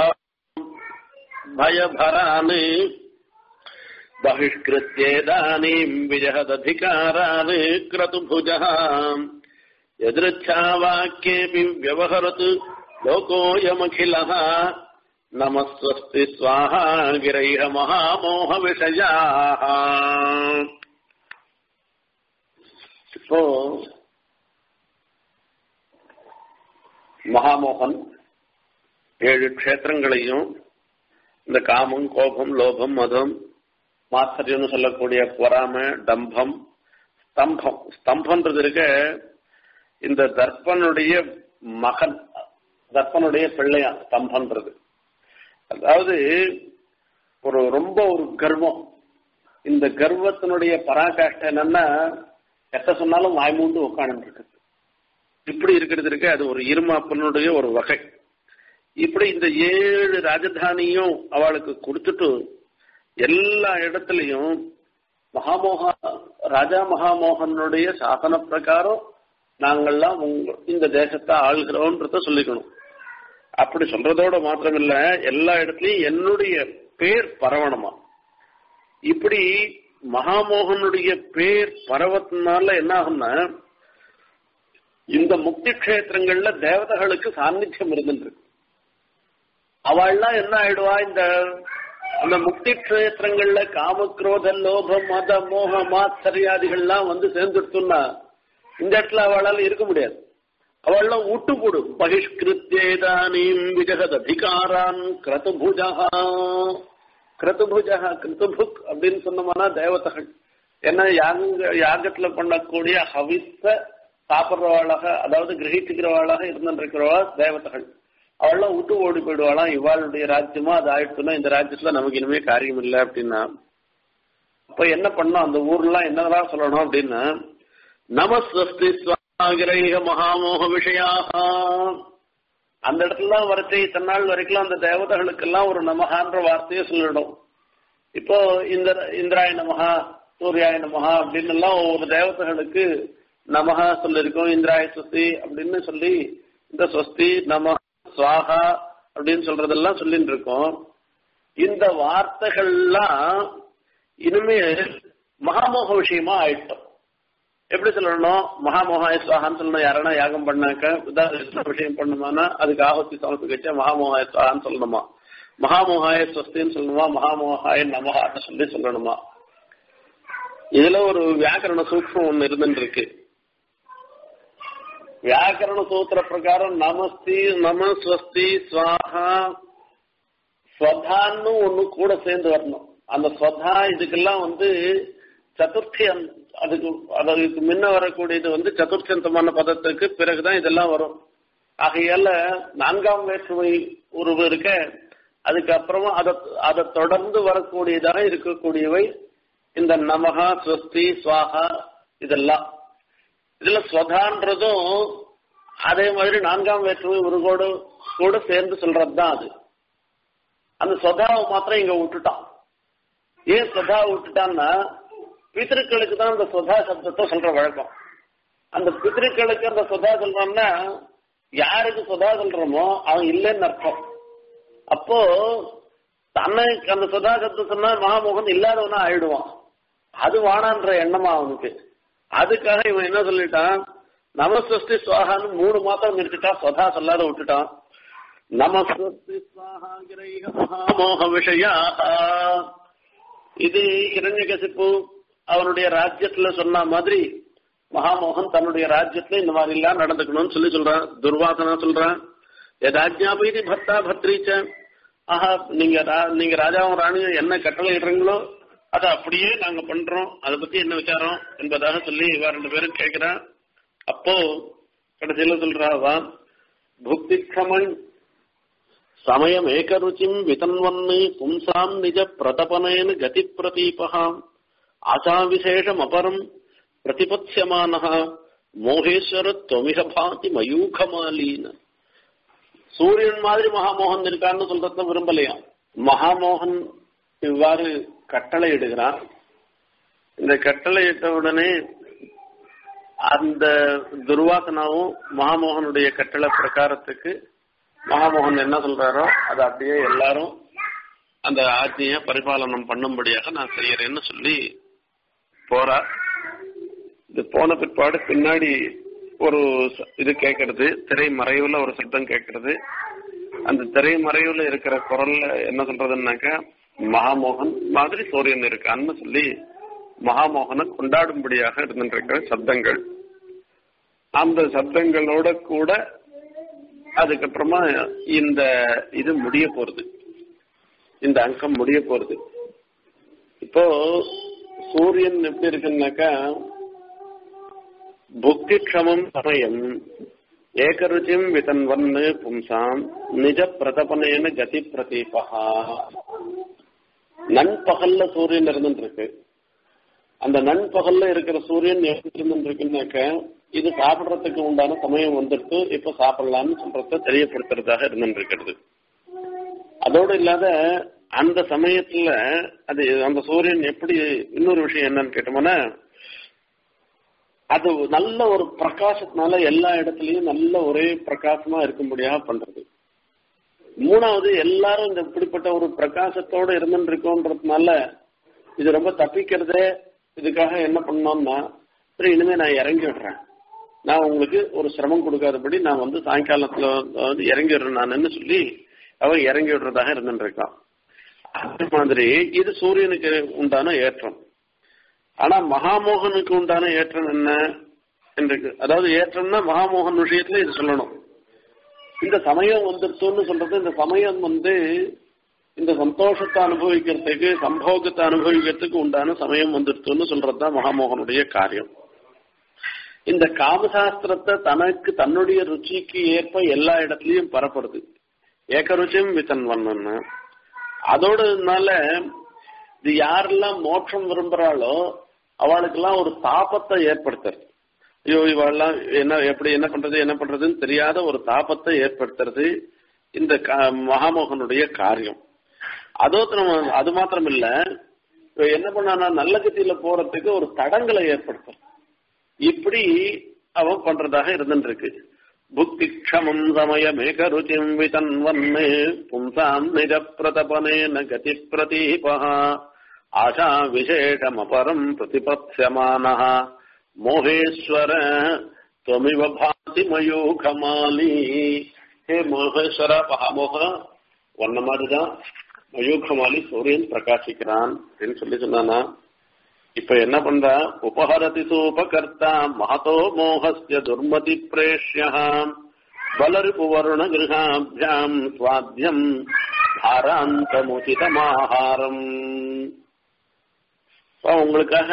भयभरान् बहिष्कृत्येदानीम् विजहदधिकारान् क्रतुभुजः எதிர்ச்சாவாக்கியேபி வியவஹரத்து லோகோயமகிலः நமஸ்வஸ்தி ஸ்வாஹா கிரைஹ மகாமோக விஷயாः இப்போ மகாமோகன் ஏழு க்ஷேத்திரங்களையும் இந்த காமம் கோபம் லோபம் மதம் மாத்தரியம்னு சொல்லக்கூடிய பொறாமை டம்பம் ஸ்தம்பம் ஸ்தம்பன்றது இருக்க இந்த தர்ப்பனுடைய மகன் தர்ப்பனுடைய பிள்ளையா ஸ்தம்பன்றது அதாவது ஒரு ரொம்ப ஒரு கர்வம் இந்த கர்வத்தினுடைய பராகாஷ்டை என்னன்னா எத்த சொன்னாலும் வாய்மூண்டு உட்காந்து இருக்குது இப்படி இருக்கிறது இருக்க அது ஒரு இருமாப்பனுடைய ஒரு வகை இப்படி இந்த ஏழு ராஜதானியும் அவளுக்கு கொடுத்துட்டு எல்லா இடத்துலயும் மகாமோகா ராஜா மகாமோகனுடைய சாசன பிரகாரம் நாங்கள்லாம் உங்க இந்த தேசத்தை ஆள்கிறோன்றத சொல்லிக்கணும் அப்படி சொல்றதோட மாத்திரமில்ல எல்லா இடத்துலயும் என்னுடைய பேர் பரவணுமா இப்படி மகாமோகனுடைய பேர் பரவத்தினால என்ன ஆகும்னா இந்த முக்தி கஷேத்திரங்கள்ல தேவதைகளுக்கு சாநித்தியம் இருந்துருக்கு அவள்லாம் என்ன ஆயிடுவா இந்த அந்த முக்தி கஷேத்திரங்கள்ல காமக்ரோத லோபம் மத மோக மாச்சரியாதிகள்லாம் வந்து சேர்ந்துடுத்துன்னா இந்த இடத்துல அவளால இருக்க முடியாது அவள்லாம் விட்டு போடும் பகிஷ்கிருத்தேதானீம் விஜகத் அதிகாரான் கிரதுபுஜா கிரதுபுஜா கிருத்துபுக் அப்படின்னு சொன்னோம்னா தேவதைகள் ஏன்னா யாக யாகத்துல பண்ணக்கூடிய ஹவிஸ சாப்பிட்றவாளாக அதாவது கிரகிச்சுக்கிறவாளாக இருந்துருக்கிறவா தேவதைகள் அவள்லாம் விட்டு ஓடி போயிடுவாளாம் இவாளுடைய ராஜ்யமா அது ஆயிடுச்சுன்னா இந்த ராஜ்யத்துல நமக்கு இனிமே காரியம் இல்லை அப்படின்னா அப்ப என்ன பண்ணோம் அந்த ஊர்லாம் என்னதான் சொல்லணும் அப்படின்னா நமஸ்வஸ்தி ஸ்வாகிரைக மகாமோக விஷயாக அந்த இடத்துல வரத்தை தன்னாள் வரைக்கும் அந்த தேவதைகளுக்கெல்லாம் ஒரு நமகான்ற வார்த்தையை சொல்லிடும் இப்போ இந்த இந்திராய நமகா சூர்யாய நமகா அப்படின்னு எல்லாம் ஒவ்வொரு தேவதைகளுக்கு நமகா சொல்லியிருக்கோம் இந்திராய ஸ்வஸ்தி அப்படின்னு சொல்லி இந்த ஸ்வஸ்தி நம சுவாகா அப்படின்னு சொல்றதெல்லாம் சொல்லிட்டு இருக்கோம் இந்த வார்த்தைகள்லாம் இனிமே மகாமோக விஷயமா ஆயிட்டோம் எப்படி சொல்லணும் மகாமோகாய சுவாகான்னு சொல்லணும் யாரனா யாகம் பண்ணாக்க உதாரண விஷயம் பண்ணுமானா அதுக்கு ஆபத்தி சமத்துக்கு மகாமோகாய சுவாகான்னு சொல்லணுமா மகாமோகாய ஸ்வஸ்தின்னு சொல்லணுமா மகாமோகாய நமகான்னு சொல்லி சொல்லணுமா இதுல ஒரு வியாக்கரண சூக்மம் ஒண்ணு இருந்துட்டு இருக்கு வியாக்கரண சூத்திர பிரகாரம் நமஸ்தி நம ஸ்வஸ்தி ஸ்வாஹா ஸ்வதான்னு ஒண்ணு கூட சேர்ந்து வரணும் அந்த ஸ்வதா இதுக்கெல்லாம் வந்து சதுர்த்தி அதுக்கு அதுக்கு முன்ன வரக்கூடியது வந்து சதுர்த்தந்தமான பதத்துக்கு பிறகுதான் இதெல்லாம் வரும் ஆகையால நான்காம் வேற்றுமை உருவு இருக்க அதுக்கப்புறமா அதை அதை தொடர்ந்து வரக்கூடியதாக இருக்கக்கூடியவை இந்த நமகா ஸ்வஸ்தி சுவாகா இதெல்லாம் இதுல ஸ்வதான்றதும் அதே மாதிரி நான்காம் வேற்றுமை உருகோடு கூட சேர்ந்து சொல்றதுதான் அது அந்த ஸ்வதாவை மாத்திரம் இங்க விட்டுட்டான் ஏன் ஸ்வதாவை விட்டுட்டான்னா பித்திருக்களுக்கு தான் அந்த சுதா சப்தத்தை சொல்ற வழக்கம் அந்த பித்திருக்களுக்கு அந்த சுதா சொல்றோம்னா யாருக்கு சுதா சொல்றோமோ அவன் இல்லைன்னு அர்த்தம் அப்போ தன்னைக்கு அந்த சுதா சப்தம் சொன்னா மகாமோகன் இல்லாதவனா ஆயிடுவான் அது வானான்ற எண்ணமா அவனுக்கு அதுக்காக இவன் என்ன சொல்லிட்டான் நமஸ்வஸ்தி சுவாகான்னு மூணு மாத்திரம் நிறுத்திட்டான் சுதா சொல்லாத விட்டுட்டான் நமஸ்வஸ்தி சுவாகாங்கிரைக மகாமோக விஷயா இது இரண்யகசிப்பு அவனுடைய ராஜ்யத்துல சொன்ன மாதிரி மகாமோகன் தன்னுடைய ராஜ்யத்துல இந்த மாதிரி எல்லாம் நடந்துக்கணும்னு சொல்லி சொல்றான் துர்வாசனா சொல்றான் எதாஜ்ஞாபதி பர்த்தா பத்ரீச்ச ஆஹா நீங்க நீங்க ராஜாவும் ராணியும் என்ன கட்டளை இடுறீங்களோ அதை அப்படியே நாங்க பண்றோம் அதை பத்தி என்ன விசாரம் என்பதாக சொல்லி இவ ரெண்டு பேரும் கேட்கிறான் அப்போ கடைசியில சொல்றாவா புக்திக்ஷமன் சமயம் ஏகருச்சிம் விதன்வன்னு பும்சாம் நிஜ பிரதபனேன கதி பிரதீபகாம் ஆசாவிசேஷம் அபரம் பிரதிபத்யமான மோகேஸ்வர தொமிக பாதி மயூகமாலீன சூரியன் மாதிரி மகாமோகன் இருக்கான்னு சொல்றத விரும்பலையா மகாமோகன் இவ்வாறு கட்டளை இடுகிறான் இந்த கட்டளை இட்ட உடனே அந்த துர்வாசனாவும் மகாமோகனுடைய கட்டளை பிரகாரத்துக்கு மகாமோகன் என்ன சொல்றாரோ அதை அப்படியே எல்லாரும் அந்த ஆஜ்ஞைய பரிபாலனம் பண்ணும்படியாக நான் செய்யறேன்னு சொல்லி போறா இது போன பிற்பாடு பின்னாடி ஒரு ச- இது கேட்கறது திரை மறைவுல ஒரு சப்தம் கேட்கறது அந்த திரை மறைவுல இருக்கிற குரல்ல என்ன சொல்றதுன்னாக்கா மகாமோகன் மாதிரி சூரியன் இருக்கான்னு சொல்லி மகாமோகனை கொண்டாடும்படியாக இருந்துருக்கிற சப்தங்கள் அந்த சப்தங்களோட கூட அதுக்கப்புறமா இந்த இது முடிய போறது இந்த அங்கம் முடிய போறது இப்போ சூரியன் எப்படி இருக்குன்னாக்கா புக்தி க்ஷமம் சமயம் ஏகருச்சிம் விதன்வன்னு பும்சாம் நிஜ பிரதபனேன கதி பிரதீபகா நண்பகல்ல சூரியன் இருந்துட்டு இருக்கு அந்த நண்பகல்ல இருக்கிற சூரியன் எப்படி இருந்துட்டு இருக்குன்னாக்க இது சாப்பிடுறதுக்கு உண்டான சமயம் வந்துட்டு இப்ப சாப்பிடலாம்னு சொல்றத தெரியப்படுத்துறதாக இருந்துட்டு இருக்கிறது அதோடு இல்லாத அந்த சமயத்துல அது அந்த சூரியன் எப்படி இன்னொரு விஷயம் என்னன்னு கேட்டோம்னா அது நல்ல ஒரு பிரகாசத்தினால எல்லா இடத்துலயும் நல்ல ஒரே பிரகாசமா இருக்கும்படியாக பண்றது மூணாவது எல்லாரும் இந்த இப்படிப்பட்ட ஒரு பிரகாசத்தோட இருந்துட்டு இருக்கோன்றதுனால இது ரொம்ப தப்பிக்கிறதே இதுக்காக என்ன பண்ணோம்னா சரி இனிமே நான் இறங்கி விடுறேன் நான் உங்களுக்கு ஒரு சிரமம் கொடுக்காதபடி நான் வந்து சாயங்காலத்துல வந்து இறங்கி விடுறேன் நான் சொல்லி அவன் இறங்கி விடுறதாக இருந்துட்டு இருக்கான் அது மாதிரி இது சூரியனுக்கு உண்டான ஏற்றம் ஆனா மகாமோகனுக்கு உண்டான ஏற்றம் என்ன என்று அதாவது ஏற்றம்னா மகாமோகன் விஷயத்துல இது சொல்லணும் இந்த சமயம் வந்துருச்சுன்னு சொல்றது இந்த சமயம் வந்து இந்த சந்தோஷத்தை அனுபவிக்கிறதுக்கு சம்போகத்தை அனுபவிக்கிறதுக்கு உண்டான சமயம் வந்துருச்சுன்னு சொல்றதுதான் மகாமோகனுடைய காரியம் இந்த காமசாஸ்திரத்தை தனக்கு தன்னுடைய ருச்சிக்கு ஏற்ப எல்லா இடத்துலயும் பரப்படுது ஏகருச்சியும் வித்தன் வண்ணன்னு அதோடனால இது யாரெல்லாம் மோட்சம் விரும்புறாளோ அவளுக்கெல்லாம் ஒரு தாபத்தை ஏற்படுத்துறது ஐயோ இவெல்லாம் என்ன எப்படி என்ன பண்றது என்ன பண்றதுன்னு தெரியாத ஒரு தாபத்தை ஏற்படுத்துறது இந்த கா- மகாமோகனுடைய காரியம் அதோ நம்ம அது மாத்திரம் இல்ல இவ என்ன பண்ணானா நல்ல கத்தியில போறதுக்கு ஒரு தடங்களை ஏற்படுத்தும் இப்படி அவன் பண்றதாக இருந்துட்டு இருக்கு புக்தி க்ஷமம் சமயமேக ருச்சிம் விதன்வன்னு பும்சாம் நிஜ பிரதபனேன கதி பிரதீபா ஆஷா விசேஷமபரம் பிரதிபத்யமானः மோகேஸ்வர त्वमिव भाति மயூகமாலி ஹே மோகேஸ்வர மகாமோக ஒன்ன மாதிரிதான் மயூகமாலி சூரியன் பிரகாசிக்கிறான் அப்படின்னு சொல்லி சொன்னானா இப்ப என்ன பண்றா உபஹரதி சூபகர்த்தா மகதோ மோகஸ்ய துர்மதி பிரேஷ்யா பலரிபு வருண கிரகாபியாம் சுவாத்தியம் தாராந்தமுச்சிதமாகாரம் இப்ப உங்களுக்காக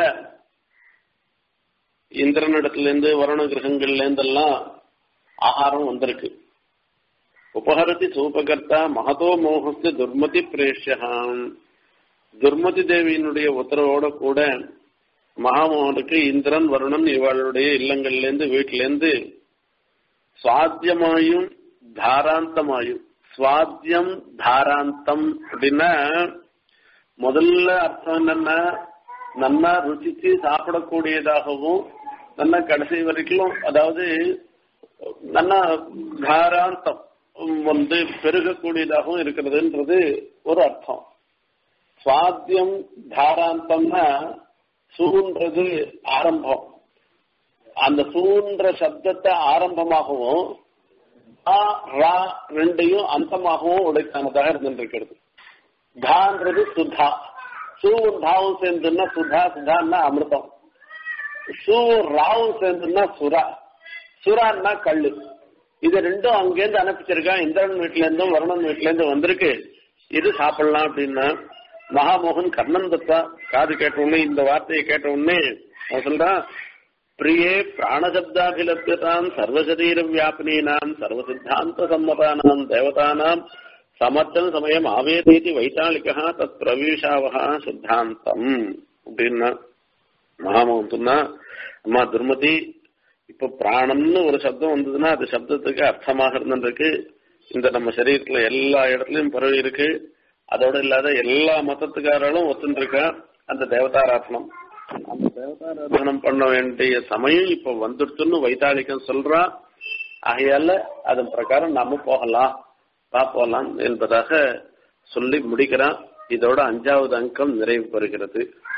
இந்திரனிடத்துல இருந்து வருண கிரகங்கள்ல இருந்தெல்லாம் ஆகாரம் வந்திருக்கு உபஹரதி சூபகர்த்தா மகதோ மோகஸ்ய துர்மதி பிரேஷ்யம் துர்மதி தேவியினுடைய உத்தரவோட கூட மகாமோகனுக்கு இந்திரன் வருணன் இவளுடைய இல்லங்கள்ல இருந்து வீட்டுல இருந்து சுவாத்தியமாயும் தாராந்தமாயும் சுவாத்தியம் தாராந்தம் அப்படின்னா முதல்ல அர்த்தம் என்னன்னா நல்லா ருசிச்சு சாப்பிடக்கூடியதாகவும் நல்லா கடைசி வரைக்கும் அதாவது நல்லா தாராந்தம் வந்து பெருகக்கூடியதாகவும் இருக்கிறதுன்றது ஒரு அர்த்தம் சுவாத்தியம் தாராந்தம்னா சூன்றது ஆரம்பம் அந்த சூன்ற சப்தத்தை ஆரம்பமாகவும் ஆ, ரா ரெண்டையும் அந்தமாகவும் உடைத்தானதாக இருந்திருக்கிறது தான்றது சுதா சூவும் தாவும் சேர்ந்துன்னா சுதா சுதான்னா அமிர்தம் சூவும் ராவும் சேர்ந்துன்னா சுரா சுரான்னா கல்லு இது ரெண்டும் அங்கேருந்து அனுப்பிச்சிருக்கான் இந்திரன் வீட்டுல இருந்தும் வருணன் வீட்டுல இருந்து வந்திருக்கு இது சாப்பிடலாம் அப்படின்னா மகாமோகன் கர்ணன் தத்தா காது கேட்ட உடனே இந்த வார்த்தையை கேட்ட உடனே அவன் சொல்றான் பிரியே பிராணசப்தாபிலபியதாம் சர்வசரீர வியாபினீனாம் சர்வசித்தாந்த சம்மதானாம் தேவதானாம் சமர்த்தன சமயம் ஆவேதீதி வைத்தாளிகா தத் பிரவீஷாவகா சித்தாந்தம் அப்படின்னா மகாமோகன் சொன்னா அம்மா துர்மதி இப்ப பிராணம்னு ஒரு சப்தம் வந்ததுன்னா அது சப்தத்துக்கு அர்த்தமாக இருந்துருக்கு இந்த நம்ம சரீரத்துல எல்லா இடத்துலயும் பரவி இருக்கு அதோட இல்லாத எல்லா மதத்துக்காரர்களும் ஒத்துருக்கா அந்த தேவதாராதனம் அந்த தேவதாராதனம் பண்ண வேண்டிய சமயம் இப்ப வந்துடுச்சுன்னு வைத்தாளிக்கம் சொல்றா ஆகையால அதன் பிரகாரம் நாம போகலாம் வா போகலாம் என்பதாக சொல்லி முடிக்கிறான் இதோட அஞ்சாவது அங்கம் நிறைவு பெறுகிறது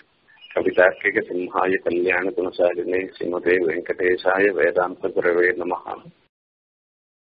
कवितार्किकसिंहाय कल्याणगुणशालिने श्रीमते वेङ्कटेशाय वेदान्तगुरवे नमः